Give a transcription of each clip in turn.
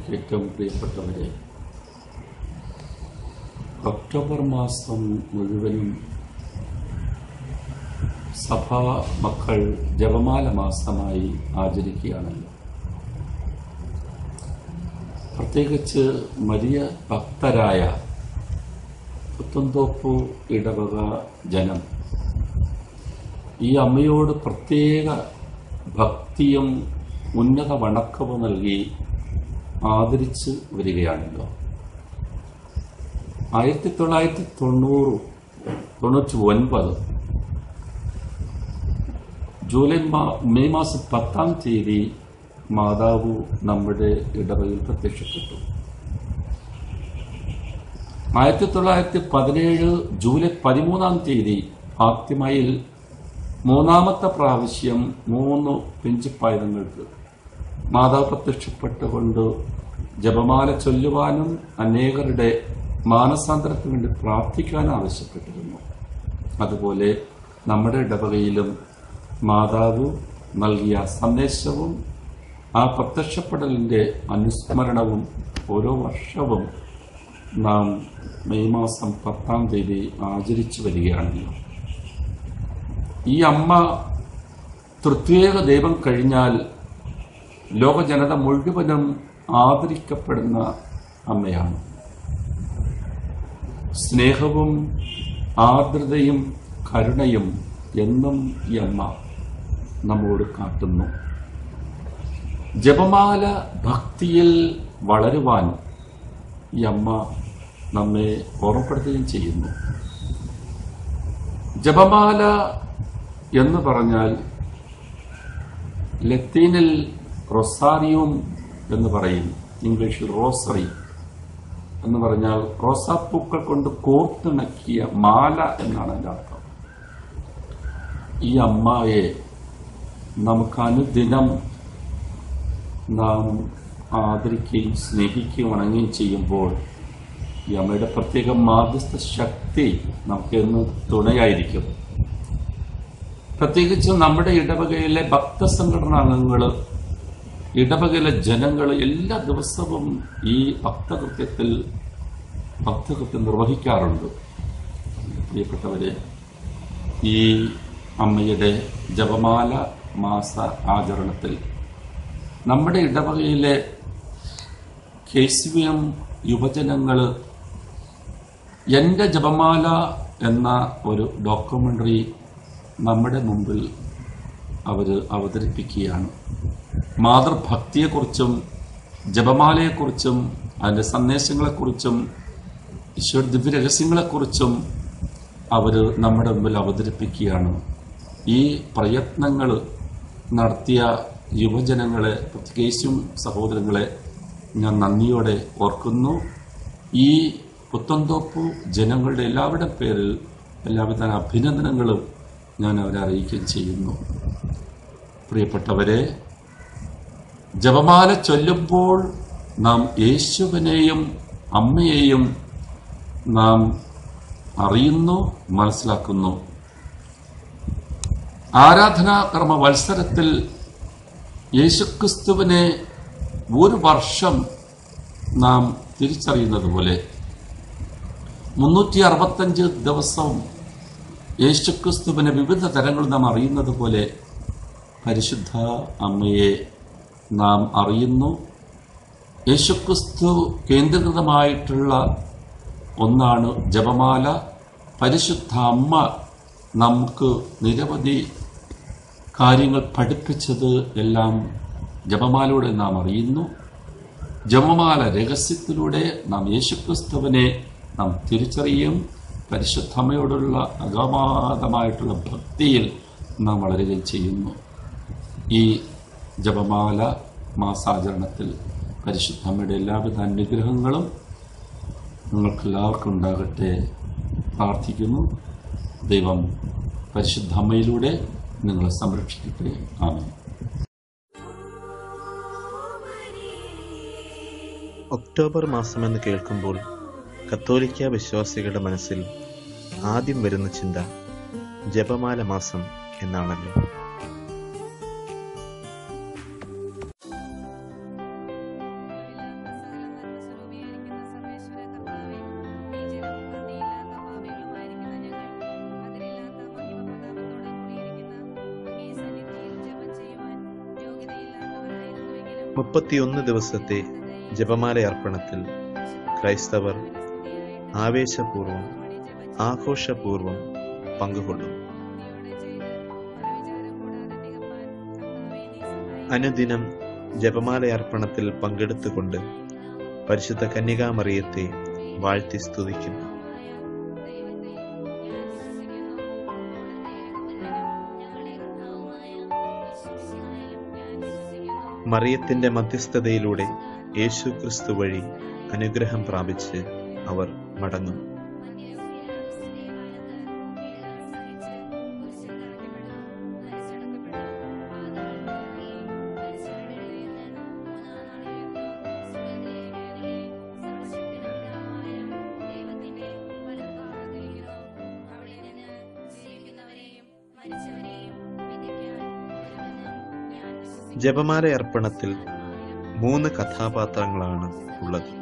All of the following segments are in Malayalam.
എനിക്ക് ഏറ്റവും പ്രിയപ്പെട്ടവരെ ഒക്ടോബർ മാസം മുഴുവനും സഭാ മക്കൾ ജപമാല മാസമായി ആചരിക്കുകയാണല്ലോ പ്രത്യേകിച്ച് വലിയ ഭക്തരായ പുത്തന്തോപ്പു ഇടവക ജനം ഈ അമ്മയോട് പ്രത്യേക ഭക്തിയും ഉന്നത വണക്കവും നൽകി ആദരിച്ച് വരികയാണല്ലോ ആയിരത്തി തൊള്ളായിരത്തി തൊണ്ണൂറ് തൊണ്ണൂറ്റി ഒൻപത് ജൂലൈ മാ മെയ് മാസം പത്താം തീയതി മാതാവ് നമ്മുടെ ഇടവയിൽ പ്രത്യക്ഷപ്പെട്ടു ആയിരത്തി തൊള്ളായിരത്തി പതിനേഴ് ജൂലൈ പതിമൂന്നാം തീയതി ഫാത്തിമയിൽ മൂന്നാമത്തെ പ്രാവശ്യം മൂന്ന് പിഞ്ചുപ്പായുധങ്ങൾക്ക് മാതാവ് പ്രത്യക്ഷപ്പെട്ടുകൊണ്ട് ജപമാല ചൊല്ലുവാനും അനേകരുടെ മാനസാന്തരത്തിന് വേണ്ടി പ്രാർത്ഥിക്കാൻ ആവശ്യപ്പെട്ടിരുന്നു അതുപോലെ നമ്മുടെ ഇടവകയിലും മാതാവ് നൽകിയ സന്ദേശവും ആ പ്രത്യക്ഷപ്പെടലിന്റെ അനുസ്മരണവും ഓരോ വർഷവും നാം മെയ് മാസം പത്താം തീയതി ആചരിച്ചു വരികയാണല്ലോ ഈ അമ്മ തൃത്വേക ദൈവം കഴിഞ്ഞാൽ ലോക ജനത മുഴുവനും ആദരിക്കപ്പെടുന്ന അമ്മയാണ് സ്നേഹവും ആർദ്രതയും കരുണയും എന്നും ഈ അമ്മ നമ്മോട് കാട്ടുന്നു ജപമാല ഭക്തിയിൽ വളരുവാൻ ഈ അമ്മ നമ്മെ ഓർമ്മപ്പെടുത്തുകയും ചെയ്യുന്നു ജപമാല എന്ന് പറഞ്ഞാൽ ലത്തീനിൽ റൊസാരിയും എന്ന് പറയും ഇംഗ്ലീഷിൽ റോസറി എന്ന് പറഞ്ഞാൽ റോസാപ്പൂക്കൾ കൊണ്ട് കോർത്തിണക്കിയ മാല എന്നാണ് അതിന്റെ അർത്ഥം ഈ അമ്മയെ നമുക്ക് അനുദിനം നാം ആദരിക്കുകയും സ്നേഹിക്കുകയും വണങ്ങുകയും ചെയ്യുമ്പോൾ ഈ അമ്മയുടെ പ്രത്യേക മാധ്യസ്ഥ ശക്തി നമുക്ക് എന്ന് തുണയായിരിക്കും പ്രത്യേകിച്ച് നമ്മുടെ ഇടവകയിലെ ഭക്തസംഘടനാ അംഗങ്ങൾ ഇടവകയിലെ ജനങ്ങൾ എല്ലാ ദിവസവും ഈ ഭക്തകൃത്യത്തിൽ ഭക്തകൃത്യം നിർവഹിക്കാറുണ്ട് പ്രിയപ്പെട്ടവരെ ഈ അമ്മയുടെ ജപമാല മാസ ആചരണത്തിൽ നമ്മുടെ ഇടവകയിലെ കെ സി വി എം യുവജനങ്ങൾ എൻ്റെ ജപമാല എന്ന ഒരു ഡോക്യുമെൻ്ററി നമ്മുടെ മുമ്പിൽ അവർ അവതരിപ്പിക്കുകയാണ് മാതൃഭക്തിയെക്കുറിച്ചും ജപമാലയെക്കുറിച്ചും അതിൻ്റെ സന്ദേശങ്ങളെക്കുറിച്ചും ഈശ്വര ദിവ്യരഹസ്യങ്ങളെക്കുറിച്ചും അവർ നമ്മുടെ മുമ്പിൽ അവതരിപ്പിക്കുകയാണ് ഈ പ്രയത്നങ്ങൾ നടത്തിയ യുവജനങ്ങളെ പ്രത്യേകിച്ചും സഹോദരങ്ങളെ ഞാൻ നന്ദിയോടെ ഓർക്കുന്നു ഈ പുത്തന്തോപ്പു ജനങ്ങളുടെ എല്ലാവരുടെ പേരിൽ എല്ലാവിധ അഭിനന്ദനങ്ങളും ഞാൻ അവരെ അറിയിക്കുകയും ചെയ്യുന്നു പ്രിയപ്പെട്ടവരെ ജപമാല ചൊല്ലുമ്പോൾ നാം യേശുവിനെയും അമ്മയെയും നാം അറിയുന്നു മനസ്സിലാക്കുന്നു ആരാധനാകർമ്മ വത്സരത്തിൽ യേശുക്രിസ്തുവിനെ ഒരു വർഷം നാം തിരിച്ചറിയുന്നത് പോലെ മുന്നൂറ്റി അറുപത്തഞ്ച് ദിവസവും യേശുക്രിസ്തുവിനെ വിവിധ തരങ്ങൾ നാം അറിയുന്നത് പോലെ പരിശുദ്ധ അമ്മയെ നാം അറിയുന്നു യേശുക്രിസ്തു കേന്ദ്രീകൃതമായിട്ടുള്ള ഒന്നാണ് ജപമാല പരിശുദ്ധ അമ്മ നമുക്ക് നിരവധി കാര്യങ്ങൾ പഠിപ്പിച്ചത് എല്ലാം ജപമാലയുടെ നാം അറിയുന്നു ജപമാല രഹസ്യത്തിലൂടെ നാം യേശുക്രിസ്തുവിനെ നാം തിരിച്ചറിയും പരിശുദ്ധമ്മയോടുള്ള അഗാമാതമായിട്ടുള്ള ഭക്തിയിൽ നാം വളരുകയും ചെയ്യുന്നു ഈ ജപമാല മാസാചരണത്തിൽ പരിശുദ്ധമ്മയുടെ എല്ലാവിധ അനുഗ്രഹങ്ങളും നിങ്ങൾക്കെല്ലാവർക്കും ഉണ്ടാകട്ടെ പ്രാർത്ഥിക്കുന്നു ദൈവം പരിശുദ്ധമ്മയിലൂടെ നിങ്ങളെ സംരക്ഷിക്കട്ടെ ആമേൻ ഒക്ടോബർ മാസമെന്ന് കേൾക്കുമ്പോൾ കത്തോലിക്ക വിശ്വാസികളുടെ മനസ്സിൽ ആദ്യം വരുന്ന ചിന്ത ജപമാല മാസം എന്നാണല്ലോ മുപ്പത്തിയൊന്ന് ദിവസത്തെ ജപമാല അർപ്പണത്തിൽ ക്രൈസ്തവർ ആവേശപൂർവം ആഘോഷപൂർവം പങ്കുകൊള്ളും അനുദിനം ജപമാല അർപ്പണത്തിൽ പങ്കെടുത്തുകൊണ്ട് പരിശുദ്ധ കന്യകാമറിയത്തെ വാഴ്ത്തി സ്തുതിക്കുന്നു മറിയത്തിന്റെ മധ്യസ്ഥതയിലൂടെ യേശു ക്രിസ്തു വഴി അനുഗ്രഹം പ്രാപിച്ച് അവർ മടങ്ങും ജപമാല അർപ്പണത്തിൽ മൂന്ന് കഥാപാത്രങ്ങളാണ് ഉള്ളത്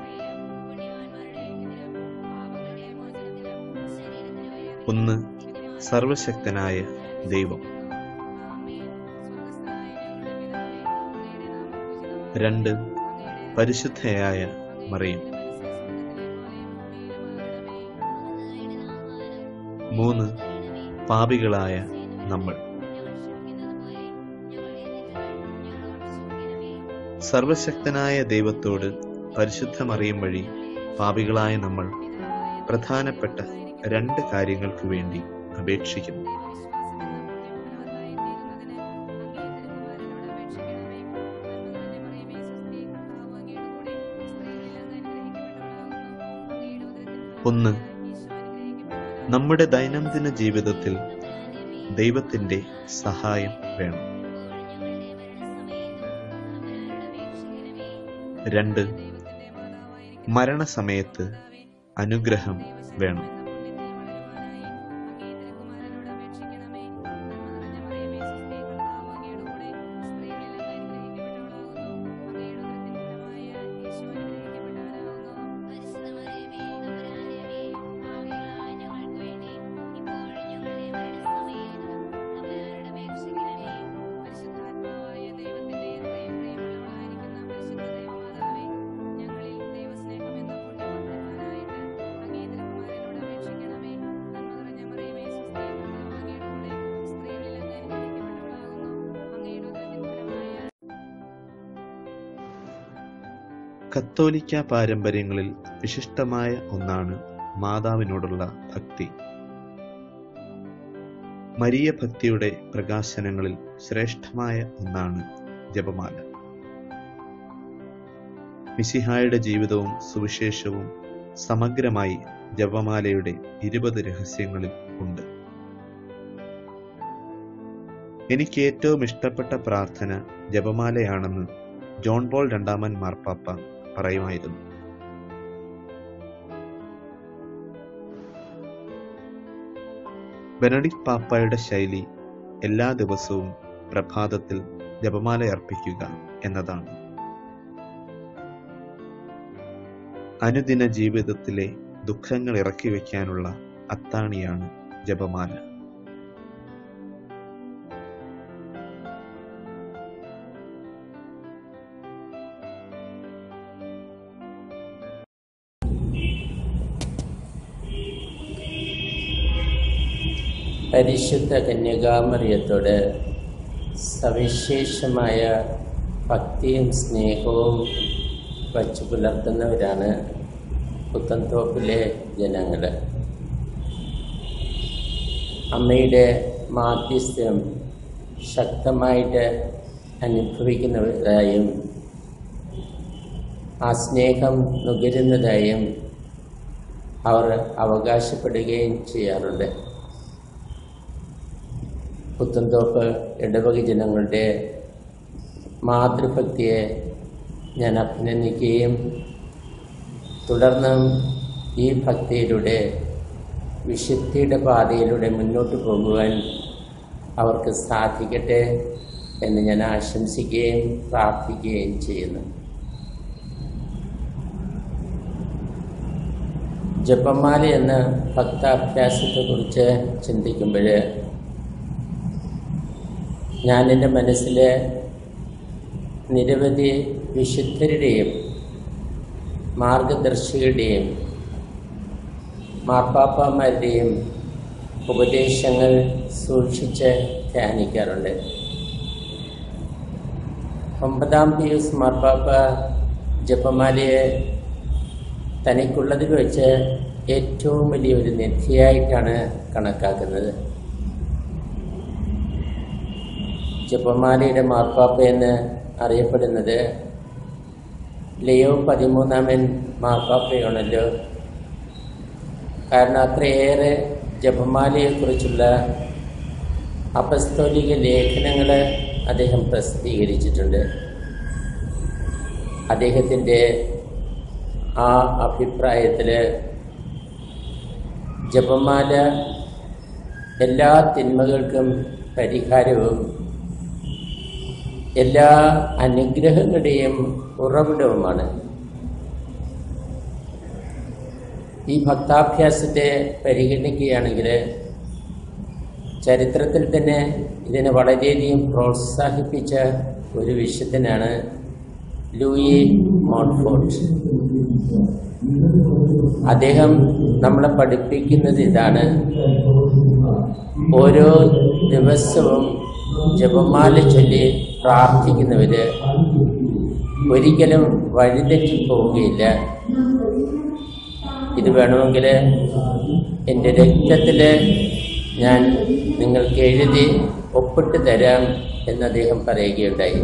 ഒന്ന് സർവശക്തനായ ദൈവം രണ്ട് പരിശുദ്ധയായ മറിയം മൂന്ന് പാപികളായ നമ്മൾ സർവശക്തനായ ദൈവത്തോട് പരിശുദ്ധ മറിയം വഴി പാപികളായ നമ്മൾ പ്രധാനപ്പെട്ട രണ്ട് കാര്യങ്ങൾക്ക് വേണ്ടി അപേക്ഷിക്കുന്നു ഒന്ന് നമ്മുടെ ദൈനംദിന ജീവിതത്തിൽ ദൈവത്തിന്റെ സഹായം വേണം രണ്ട് മരണസമയത്ത് അനുഗ്രഹം വേണം കത്തോലിക്ക പാരമ്പര്യങ്ങളിൽ വിശിഷ്ടമായ ഒന്നാണ് മാതാവിനോടുള്ള ഭക്തി മരിയ ഭക്തിയുടെ പ്രകാശനങ്ങളിൽ ശ്രേഷ്ഠമായ ഒന്നാണ് ജപമാല മിശിഹായുടെ ജീവിതവും സുവിശേഷവും സമഗ്രമായി ജപമാലയുടെ ഇരുപത് രഹസ്യങ്ങളിൽ ഉണ്ട് എനിക്ക് ഏറ്റവും ഇഷ്ടപ്പെട്ട പ്രാർത്ഥന ജപമാലയാണെന്ന് ജോൺ പോൾ രണ്ടാമൻ മാർപ്പാപ്പ പറയുമായിരുന്നു ബെനഡിക് പാപ്പായുടെ ശൈലി എല്ലാ ദിവസവും പ്രഭാതത്തിൽ ജപമാല അർപ്പിക്കുക എന്നതാണ് അനുദിന ജീവിതത്തിലെ ദുഃഖങ്ങൾ ഇറക്കി വയ്ക്കാനുള്ള അത്താണിയാണ് ജപമാല പരിശുദ്ധ കന്യകാമറിയത്തോട് സവിശേഷമായ ഭക്തിയും സ്നേഹവും വച്ചു പുലർത്തുന്നവരാണ് പുത്തൻതോപ്പിലെ ജനങ്ങൾ അമ്മയുടെ മാധ്യസ്ഥ്യം ശക്തമായിട്ട് അനുഭവിക്കുന്നവരായും ആ സ്നേഹം നുകരുന്നതായും അവർ അവകാശപ്പെടുകയും ചെയ്യാറുണ്ട് പുത്തൻതോപ്പ് ഇടവക ജനങ്ങളുടെ മാതൃഭക്തിയെ ഞാൻ അഭിനന്ദിക്കുകയും തുടർന്നും ഈ ഭക്തിയിലൂടെ വിശുദ്ധിയുടെ പാതയിലൂടെ മുന്നോട്ട് പോകുവാൻ അവർക്ക് സാധിക്കട്ടെ എന്ന് ഞാൻ ആശംസിക്കുകയും പ്രാർത്ഥിക്കുകയും ചെയ്യുന്നു ജപമാല എന്ന ഭക്താഭ്യാസത്തെക്കുറിച്ച് ചിന്തിക്കുമ്പോൾ ഞാൻ എൻ്റെ മനസ്സിൽ നിരവധി വിശുദ്ധരുടെയും മാർഗദർശികളുടെയും മാർപ്പാപ്പമാരുടെയും ഉപദേശങ്ങൾ സൂക്ഷിച്ച് ധ്യാനിക്കാറുണ്ട് ഒമ്പതാം പിയൂസ് മാർപ്പാപ്പ ജപമാലയെ തനിക്കുള്ളതിൽ വെച്ച് ഏറ്റവും വലിയൊരു നിധിയായിട്ടാണ് കണക്കാക്കുന്നത് ജപമാലയുടെ മാർപ്പാപ്പ എന്ന് അറിയപ്പെടുന്നത് ലിയോ പതിമൂന്നാമൻ മാർപ്പാപ്പയാണല്ലോ കാരണം അത്രയേറെ ജപമാലയെക്കുറിച്ചുള്ള അപസ്തോലിക ലേഖനങ്ങൾ അദ്ദേഹം പ്രസിദ്ധീകരിച്ചിട്ടുണ്ട് അദ്ദേഹത്തിൻ്റെ ആ അഭിപ്രായത്തിൽ ജപമാല എല്ലാ തിന്മകൾക്കും പരിഹാരവും എല്ലാ അനുഗ്രഹങ്ങളുടെയും ഉറവിടവുമാണ് ഈ ഭക്താഭ്യാസത്തെ പരിഗണിക്കുകയാണെങ്കിൽ ചരിത്രത്തിൽ തന്നെ ഇതിനെ വളരെയധികം പ്രോത്സാഹിപ്പിച്ച ഒരു വിശുദ്ധനാണ് ലൂയി മോൺഫോർട്ട് അദ്ദേഹം നമ്മളെ പഠിപ്പിക്കുന്നത് ഇതാണ് ഓരോ ദിവസവും ജപമാല ചൊല്ലി പ്രാർത്ഥിക്കുന്നവര് ഒരിക്കലും വഴിതെറ്റി പോവുകയില്ല ഇത് വേണമെങ്കിൽ എൻ്റെ രക്തത്തിൽ ഞാൻ നിങ്ങൾക്ക് എഴുതി ഒപ്പിട്ട് തരാം എന്ന് അദ്ദേഹം പറയുകയുണ്ടായി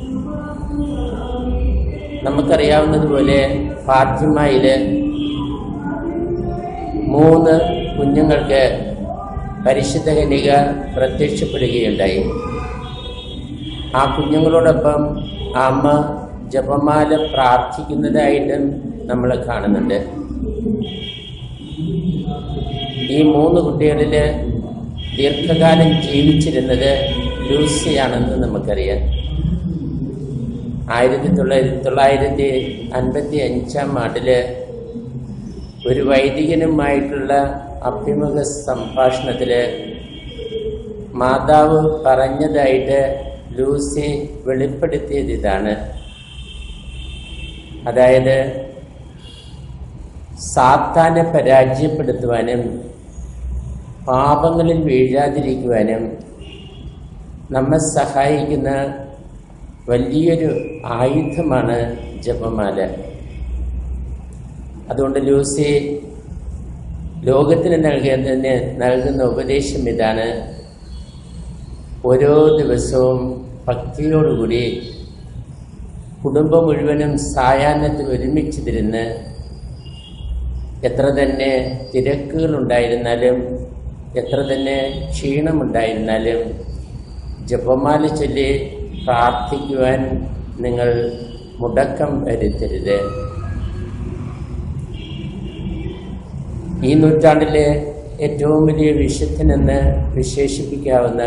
നമുക്കറിയാവുന്നതുപോലെ ഫാത്തിമയിൽ മൂന്ന് കുഞ്ഞുങ്ങൾക്ക് പരിശുദ്ധ കന്യക പ്രത്യക്ഷപ്പെടുകയുണ്ടായി ആ കുഞ്ഞുങ്ങളോടൊപ്പം ആ അമ്മ ജപമാല പ്രാർത്ഥിക്കുന്നതായിട്ടും നമ്മൾ കാണുന്നുണ്ട് ഈ മൂന്ന് കുട്ടികളിൽ ദീർഘകാലം ജീവിച്ചിരുന്നത് ലൂസിയാണെന്ന് നമുക്കറിയാം ആയിരത്തി തൊള്ളായിരത്തി തൊള്ളായിരത്തി അൻപത്തി അഞ്ചാം ആണ്ടില് ഒരു വൈദികനുമായിട്ടുള്ള അഭിമുഖ സംഭാഷണത്തിൽ മാതാവ് പറഞ്ഞതായിട്ട് ലൂസി വെളിപ്പെടുത്തിയത് ഇതാണ് അതായത് സാത്താനെ പരാജയപ്പെടുത്തുവാനും പാപങ്ങളിൽ വീഴാതിരിക്കുവാനും നമ്മെ സഹായിക്കുന്ന വലിയൊരു ആയുധമാണ് ജപമാല അതുകൊണ്ട് ലൂസി ലോകത്തിന് നൽകുന്നതിന് നൽകുന്ന ഉപദേശം ഇതാണ് ഓരോ ദിവസവും ഭക്തിയോടുകൂടി കുടുംബം മുഴുവനും സായാഹ്നത്തിൽ ഒരുമിച്ചിരുന്ന് എത്ര തന്നെ തിരക്കുകളുണ്ടായിരുന്നാലും എത്ര തന്നെ ക്ഷീണമുണ്ടായിരുന്നാലും ജപമാല ചൊല്ലി പ്രാർത്ഥിക്കുവാൻ നിങ്ങൾ മുടക്കം വരുത്തരുത് ഈ നൂറ്റാണ്ടിലെ ഏറ്റവും വലിയ വിശുദ്ധനെന്ന് വിശേഷിപ്പിക്കാവുന്ന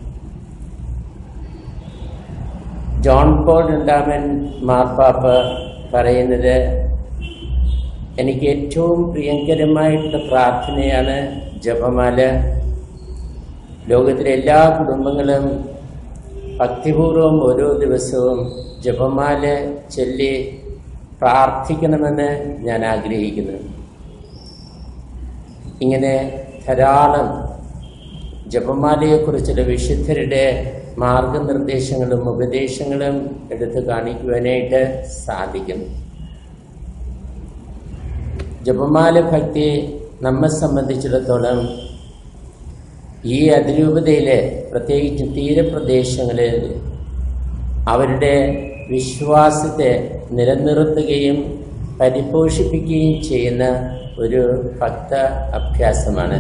ജോൺ പോൾ രണ്ടാമൻ മാർപ്പാപ്പ പറയുന്നത് എനിക്ക് ഏറ്റവും പ്രിയങ്കരമായിട്ടുള്ള പ്രാർത്ഥനയാണ് ജപമാല ലോകത്തിലെ എല്ലാ കുടുംബങ്ങളും ഭക്തിപൂർവം ഓരോ ദിവസവും ജപമാല ചൊല്ലി പ്രാർത്ഥിക്കണമെന്ന് ഞാൻ ആഗ്രഹിക്കുന്നു ഇങ്ങനെ ധാരാളം ജപമാലയെക്കുറിച്ചുള്ള വിശുദ്ധരുടെ മാർഗനിർദ്ദേശങ്ങളും ഉപദേശങ്ങളും എടുത്തു കാണിക്കുവാനായിട്ട് സാധിക്കും ജപമാല ഭക്തി നമ്മെ സംബന്ധിച്ചിടത്തോളം ഈ അതിരൂപതയിലെ പ്രത്യേകിച്ച് തീരപ്രദേശങ്ങളിൽ അവരുടെ വിശ്വാസത്തെ നിലനിർത്തുകയും പരിപോഷിപ്പിക്കുകയും ചെയ്യുന്ന ഒരു ഭക്ത അഭ്യാസമാണ്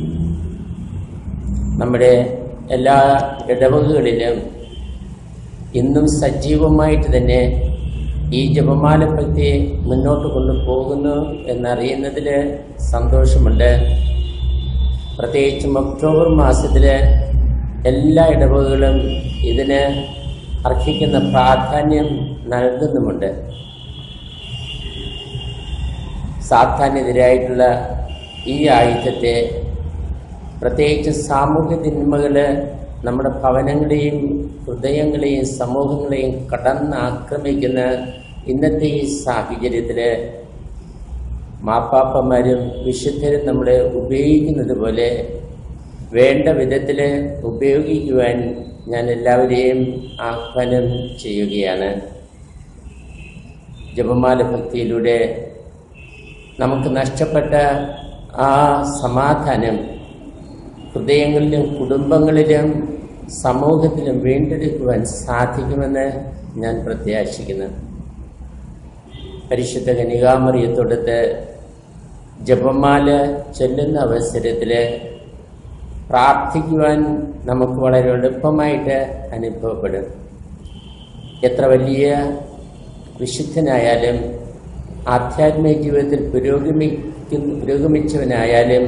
നമ്മുടെ എല്ലാ ഇടവകകളിലും ഇന്നും സജീവമായിട്ട് തന്നെ ഈ ജപമാല ഭക്തി മുന്നോട്ട് കൊണ്ടുപോകുന്നു എന്നറിയുന്നതിൽ സന്തോഷമുണ്ട് പ്രത്യേകിച്ചും ഒക്ടോബർ മാസത്തിൽ എല്ലാ ഇടവകകളും ഇതിന് അർഹിക്കുന്ന പ്രാധാന്യം നൽകുന്നുമുണ്ട് സാത്താനെതിരായിട്ടുള്ള ഈ ആയുധത്തെ പ്രത്യേകിച്ച് സാമൂഹ്യ തിന്മകൾ നമ്മുടെ ഭവനങ്ങളെയും ഹൃദയങ്ങളെയും സമൂഹങ്ങളെയും കടന്നാക്രമിക്കുന്ന ഇന്നത്തെ ഈ സാഹചര്യത്തിൽ മാപ്പാപ്പന്മാരും വിശുദ്ധരും നമ്മളെ ഉപയോഗിക്കുന്നത് പോലെ വേണ്ട വിധത്തിൽ ഉപയോഗിക്കുവാൻ ഞാൻ എല്ലാവരെയും ആഹ്വാനം ചെയ്യുകയാണ് ജപമാല ഭക്തിയിലൂടെ നമുക്ക് നഷ്ടപ്പെട്ട ആ സമാധാനം ഹൃദയങ്ങളിലും കുടുംബങ്ങളിലും സമൂഹത്തിലും വീണ്ടെടുക്കുവാൻ സാധിക്കുമെന്ന് ഞാൻ പ്രത്യാശിക്കുന്നു പരിശുദ്ധ കനികാമറിയത്തോടത്ത് ജപമാല ചൊല്ലുന്ന അവസരത്തിൽ പ്രാർത്ഥിക്കുവാൻ നമുക്ക് വളരെ എളുപ്പമായിട്ട് അനുഭവപ്പെടും എത്ര വലിയ വിശുദ്ധനായാലും ആധ്യാത്മിക ജീവിതത്തിൽ പുരോഗമിക്കുന്ന പുരോഗമിച്ചവനായാലും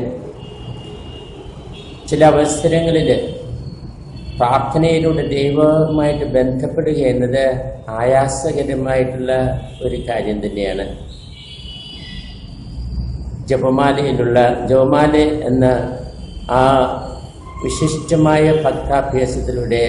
ചില അവസരങ്ങളിൽ പ്രാർത്ഥനയിലൂടെ ദൈവവുമായിട്ട് ബന്ധപ്പെടുക എന്നത് ആയാസകരമായിട്ടുള്ള ഒരു കാര്യം തന്നെയാണ് ജപമാലയിലുള്ള ജപമാല എന്ന ആ വിശിഷ്ടമായ ഭക്താഭ്യാസത്തിലൂടെ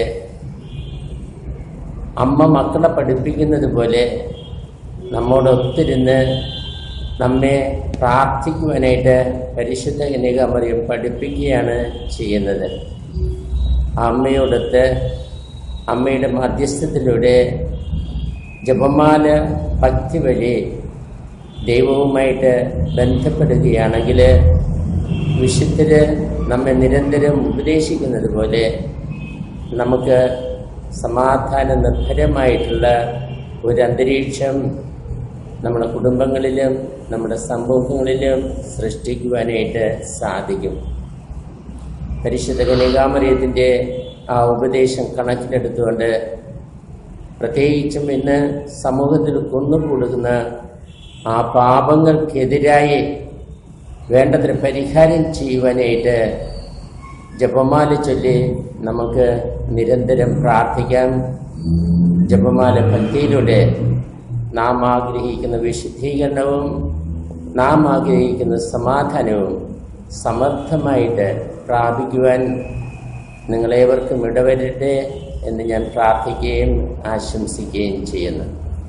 അമ്മ മക്കളെ പഠിപ്പിക്കുന്നത് പോലെ നമ്മോടൊത്തിരുന്ന് നമ്മെ പ്രാർത്ഥിക്കുവാനായിട്ട് പരിശുദ്ധ കന്യകാമറിയം പഠിപ്പിക്കുകയാണ് ചെയ്യുന്നത് ആ അമ്മയോടൊത്ത് അമ്മയുടെ മധ്യസ്ഥത്തിലൂടെ ജപമാല ഭക്തി വഴി ദൈവവുമായിട്ട് ബന്ധപ്പെടുകയാണെങ്കിൽ വിശുദ്ധര് നമ്മെ നിരന്തരം ഉപദേശിക്കുന്നത് പോലെ നമുക്ക് സമാധാന നിർഭരമായിട്ടുള്ള ഒരു അന്തരീക്ഷം നമ്മുടെ കുടുംബങ്ങളിലും നമ്മുടെ സമൂഹങ്ങളിലും സൃഷ്ടിക്കുവാനായിട്ട് സാധിക്കും പരിശുദ്ധ കനികാമറിയത്തിൻ്റെ ആ ഉപദേശം കണക്കിലെടുത്തുകൊണ്ട് പ്രത്യേകിച്ചും ഇന്ന് സമൂഹത്തിൽ കുന്നുകൂടുന്ന ആ പാപങ്ങൾക്കെതിരായി വേണ്ടത്ര പരിഹാരം ചെയ്യുവാനായിട്ട് ജപമാല ചൊല്ലി നമുക്ക് നിരന്തരം പ്രാർത്ഥിക്കാം ജപമാല ഭക്തിയിലൂടെ നാം ആഗ്രഹിക്കുന്ന വിശുദ്ധീകരണവും നാം ആഗ്രഹിക്കുന്ന സമാധാനവും സമർത്ഥമായിട്ട് പ്രാപിക്കുവാൻ നിങ്ങളേവർക്കും ഇടവരട്ടെ എന്ന് ഞാൻ പ്രാർത്ഥിക്കുകയും ആശംസിക്കുകയും ചെയ്യുന്നു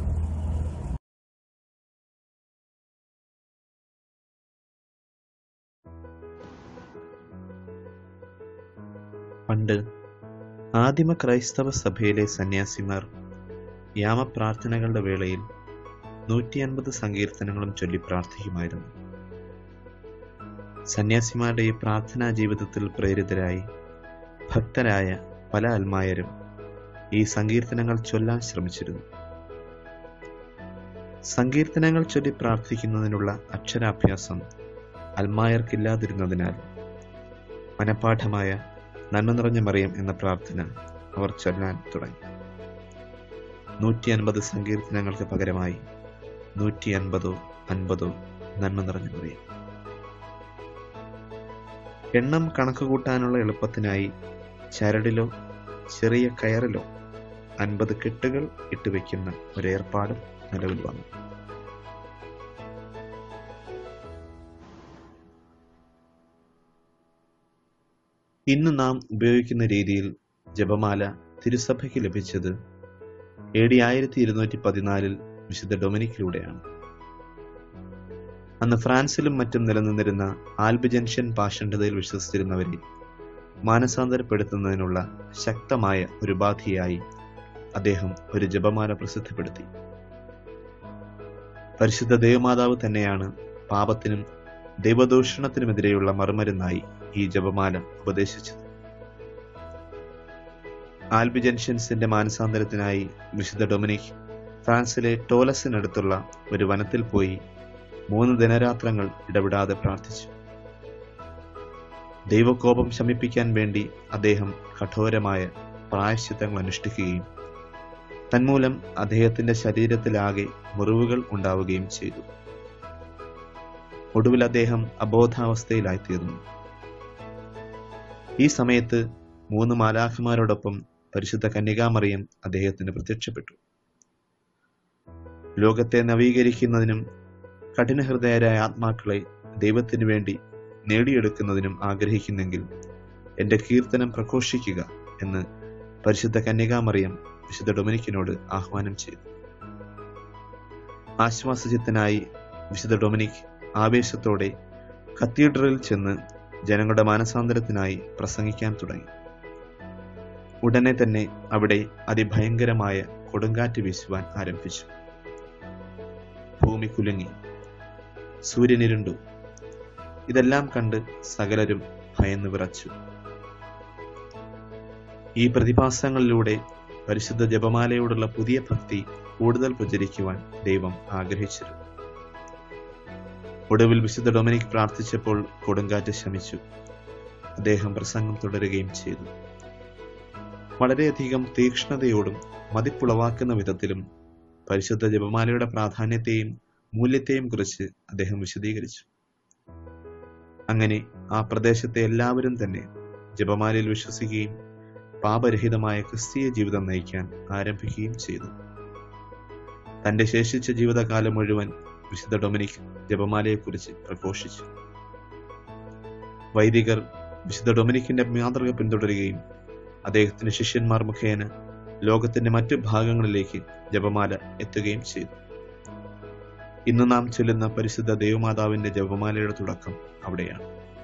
പണ്ട് ആദിമ ക്രൈസ്തവ സഭയിലെ സന്യാസിമാർ യാമപ്രാർത്ഥനകളുടെ വേളയിൽ നൂറ്റി അൻപത് സങ്കീർത്തനങ്ങളും ചൊല്ലി പ്രാർത്ഥിക്കുമായിരുന്നു സന്യാസിമാരുടെ ഈ പ്രാർത്ഥനാ ജീവിതത്തിൽ പ്രേരിതരായി ഭക്തരായ പല അൽമായരും ഈ സങ്കീർത്തനങ്ങൾ ചൊല്ലാൻ ശ്രമിച്ചിരുന്നു സങ്കീർത്തനങ്ങൾ ചൊല്ലി പ്രാർത്ഥിക്കുന്നതിനുള്ള അക്ഷരാഭ്യാസം അൽമായർക്കില്ലാതിരുന്നതിനാൽ മനപാഠമായ നന്മ നിറഞ്ഞ മറിയം എന്ന പ്രാർത്ഥന അവർ ചൊല്ലാൻ തുടങ്ങി നൂറ്റി അൻപത് സങ്കീർത്തനങ്ങൾക്ക് പകരമായി നൂറ്റി അൻപതോ അൻപതോ നന്മ നിറഞ്ഞ മറിയം എണ്ണം കണക്ക് കൂട്ടാനുള്ള എളുപ്പത്തിനായി ചരടിലോ ചെറിയ കയറിലോ അൻപത് കെട്ടുകൾ ഇട്ടുവെക്കുന്ന ഒരേർപ്പാട് നിലവിൽ വന്നു ഇന്ന് നാം ഉപയോഗിക്കുന്ന രീതിയിൽ ജപമാല തിരുസഭയ്ക്ക് ലഭിച്ചത് എ ഡി ആയിരത്തി ഇരുന്നൂറ്റി പതിനാലിൽ വിശുദ്ധ ഡൊമിനിക്കിലൂടെയാണ് അന്ന് ഫ്രാൻസിലും മറ്റും നിലനിന്നിരുന്ന ആൽബ് ജംഗ്ഷൻ പാഷണ്ഡതയിൽ വിശ്വസിച്ചിരുന്നവരെ മാനസാന്തരപ്പെടുത്തുന്നതിനുള്ള ശക്തമായ ഒരു ഉപാധിയായി അദ്ദേഹം ഒരു ജപമാല പ്രസിദ്ധപ്പെടുത്തി പരിശുദ്ധ ദേവമാതാവ് തന്നെയാണ് പാപത്തിനും ദൈവദൂഷണത്തിനുമെതിരെയുള്ള മറുമരുന്നായി ഈ ജപമാല ഉപദേശിച്ചത് ആൽബി ജംഗ്ഷൻസിന്റെ മാനസാന്തരത്തിനായി വിശുദ്ധ ഡൊമിനിക് ഫ്രാൻസിലെ ടോലസിനടുത്തുള്ള ഒരു വനത്തിൽ പോയി മൂന്ന് ദിനരാത്രങ്ങൾ ഇടപെടാതെ പ്രാർത്ഥിച്ചു ദൈവകോപം ശമിപ്പിക്കാൻ വേണ്ടി അദ്ദേഹം കഠോരമായ പ്രായശ്ചിത്തങ്ങൾ അനുഷ്ഠിക്കുകയും തന്മൂലം അദ്ദേഹത്തിന്റെ ശരീരത്തിലാകെ മുറിവുകൾ ഉണ്ടാവുകയും ചെയ്തു ഒടുവിൽ അദ്ദേഹം അബോധാവസ്ഥയിലായിത്തീർന്നു ഈ സമയത്ത് മൂന്ന് മാലാഖമാരോടൊപ്പം പരിശുദ്ധ കന്യകാമറിയം അദ്ദേഹത്തിന് പ്രത്യക്ഷപ്പെട്ടു ലോകത്തെ നവീകരിക്കുന്നതിനും കഠിനഹൃദയരായ ആത്മാക്കളെ ദൈവത്തിനു വേണ്ടി നേടിയെടുക്കുന്നതിനും ആഗ്രഹിക്കുന്നെങ്കിൽ എന്റെ കീർത്തനം പ്രഘോഷിക്കുക എന്ന് പരിശുദ്ധ കന്യകാമറിയം വിശുദ്ധ ഡൊമിനിക്കിനോട് ആഹ്വാനം ചെയ്തു ആശ്വാസചിത്തനായി വിശുദ്ധ ഡൊമിനിക് ആവേശത്തോടെ കത്തീഡ്രലിൽ ചെന്ന് ജനങ്ങളുടെ മാനസാന്തരത്തിനായി പ്രസംഗിക്കാൻ തുടങ്ങി ഉടനെ തന്നെ അവിടെ അതിഭയങ്കരമായ കൊടുങ്കാറ്റ് വീശുവാൻ ആരംഭിച്ചു ഭൂമി കുലുങ്ങി സൂര്യനിരുണ്ടു ഇതെല്ലാം കണ്ട് സകലരും ഭയന്ന് വിറച്ചു ഈ പ്രതിഭാസങ്ങളിലൂടെ പരിശുദ്ധ ജപമാലയോടുള്ള പുതിയ ഭക്തി കൂടുതൽ പ്രചരിക്കുവാൻ ദൈവം ആഗ്രഹിച്ചിരുന്നു ഒടുവിൽ വിശുദ്ധ ഡൊമിനിക് പ്രാർത്ഥിച്ചപ്പോൾ കൊടുങ്കാറ്റ് ശമിച്ചു അദ്ദേഹം പ്രസംഗം തുടരുകയും ചെയ്തു വളരെയധികം തീക്ഷ്ണതയോടും മതിപ്പുളവാക്കുന്ന വിധത്തിലും പരിശുദ്ധ ജപമാലയുടെ പ്രാധാന്യത്തെയും മൂല്യത്തെയും കുറിച്ച് അദ്ദേഹം വിശദീകരിച്ചു അങ്ങനെ ആ പ്രദേശത്തെ എല്ലാവരും തന്നെ ജപമാലയിൽ വിശ്വസിക്കുകയും പാപരഹിതമായ ക്രിസ്തീയ ജീവിതം നയിക്കാൻ ആരംഭിക്കുകയും ചെയ്തു തന്റെ ശേഷിച്ച ജീവിതകാലം മുഴുവൻ വിശുദ്ധ ഡൊമിനിക് ജപമാലയെക്കുറിച്ച് പ്രഘോഷിച്ചു വൈദികർ വിശുദ്ധ ഡൊമിനിക്കിന്റെ മാതൃക പിന്തുടരുകയും അദ്ദേഹത്തിന്റെ ശിഷ്യന്മാർ മുഖേന ലോകത്തിന്റെ മറ്റു ഭാഗങ്ങളിലേക്ക് ജപമാല എത്തുകയും ചെയ്തു ഇന്ന് നാം ചൊല്ലുന്ന പരിശുദ്ധ ദേവമാതാവിന്റെ ജപമാലയുടെ തുടക്കം അവിടെയാണ്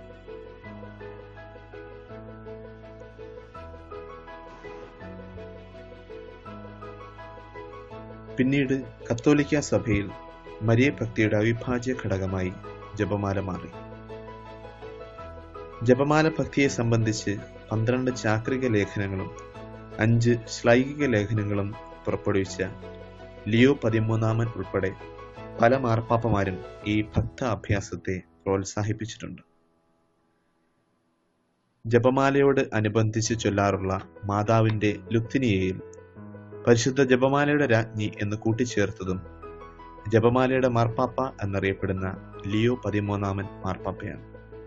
പിന്നീട് കത്തോലിക്ക സഭയിൽ മരിയ ഭക്തിയുടെ അവിഭാജ്യ ഘടകമായി ജപമാല മാറി ജപമാല ഭക്തിയെ സംബന്ധിച്ച് പന്ത്രണ്ട് ചാക്രിക ലേഖനങ്ങളും അഞ്ച് ശ്ലൈകിക ലേഖനങ്ങളും പുറപ്പെടുവിച്ച ലിയോ പതിമൂന്നാമൻ ഉൾപ്പെടെ പല മാർപ്പാപ്പമാരും ഈ ഭക്ത അഭ്യാസത്തെ പ്രോത്സാഹിപ്പിച്ചിട്ടുണ്ട് ജപമാലയോട് അനുബന്ധിച്ച് ചൊല്ലാറുള്ള മാതാവിന്റെ ലുത്തിനിയെയും പരിശുദ്ധ ജപമാലയുടെ രാജ്ഞി എന്ന് കൂട്ടിച്ചേർത്തതും ജപമാലയുടെ മാർപ്പാപ്പ എന്നറിയപ്പെടുന്ന ലിയോ പതിമൂന്നാമൻ മാർപ്പാപ്പയാണ്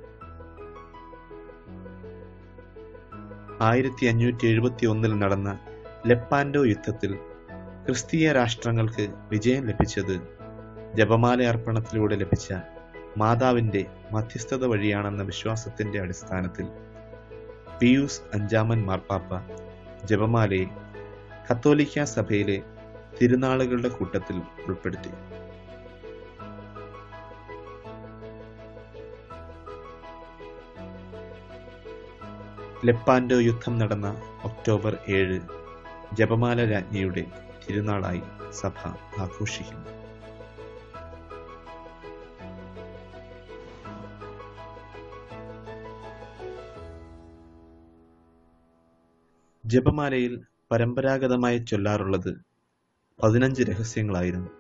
ആയിരത്തി അഞ്ഞൂറ്റി എഴുപത്തി ഒന്നിൽ നടന്ന ലെപ്പാൻഡോ യുദ്ധത്തിൽ ക്രിസ്തീയ രാഷ്ട്രങ്ങൾക്ക് വിജയം ലഭിച്ചത് ജപമാല അർപ്പണത്തിലൂടെ ലഭിച്ച മാതാവിന്റെ മധ്യസ്ഥത വഴിയാണെന്ന വിശ്വാസത്തിന്റെ അടിസ്ഥാനത്തിൽ പിയൂസ് അഞ്ചാമൻ മാർപ്പാപ്പ ജപമാലയെ കത്തോലിക്ക സഭയിലെ തിരുനാളുകളുടെ കൂട്ടത്തിൽ ഉൾപ്പെടുത്തി ലെപ്പാൻഡോ യുദ്ധം നടന്ന ഒക്ടോബർ ഏഴ് ജപമാല രാജ്ഞിയുടെ തിരുനാളായി സഭ ആഘോഷിക്കുന്നു ജപമാലയിൽ പരമ്പരാഗതമായി ചൊല്ലാറുള്ളത് പതിനഞ്ച് രഹസ്യങ്ങളായിരുന്നു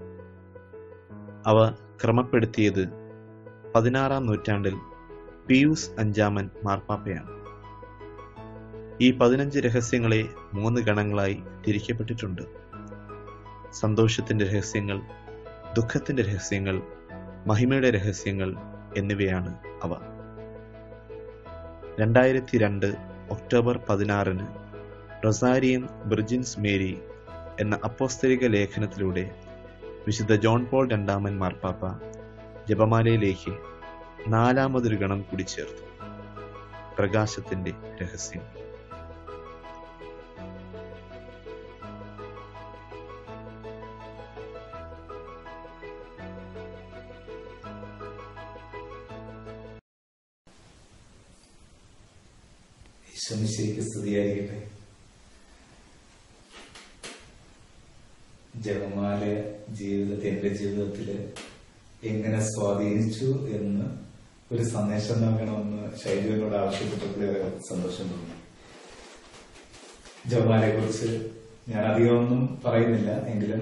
അവ ക്രമപ്പെടുത്തിയത് പതിനാറാം നൂറ്റാണ്ടിൽ പിയൂസ് അഞ്ചാമൻ മാർപ്പാപ്പയാണ് ഈ പതിനഞ്ച് രഹസ്യങ്ങളെ മൂന്ന് ഗണങ്ങളായി തിരിക്കപ്പെട്ടിട്ടുണ്ട് സന്തോഷത്തിന്റെ രഹസ്യങ്ങൾ ദുഃഖത്തിന്റെ രഹസ്യങ്ങൾ മഹിമയുടെ രഹസ്യങ്ങൾ എന്നിവയാണ് അവ രണ്ടായിരത്തി രണ്ട് ഒക്ടോബർ പതിനാറിന് റൊസാരിയം വിർജിൻസ് മേരി എന്ന അപ്പോസ്തലിക ലേഖനത്തിലൂടെ വിശുദ്ധ ജോൺ പോൾ രണ്ടാമൻ മാർപ്പാപ്പ ജപമാലയിലേക്ക് നാലാമതൊരു ഗണം കൂടി ചേർത്തു പ്രകാശത്തിന്റെ രഹസ്യം ഈശ്വമിശയ്ക്ക് സ്തുതിയായിരിക്കട്ടെ ജപമാല ജീവിതത്തെ എന്റെ ജീവിതത്തിൽ എങ്ങനെ സ്വാധീനിച്ചു എന്ന് ഒരു സന്ദേശം നൽകണമെന്ന് ശൈലിയോട് ആവശ്യപ്പെട്ടപ്പോൾ ഏറെ സന്തോഷം തോന്നി ജപമാലയെ കുറിച്ച് ഞാൻ അധികമൊന്നും പറയുന്നില്ല എങ്കിലും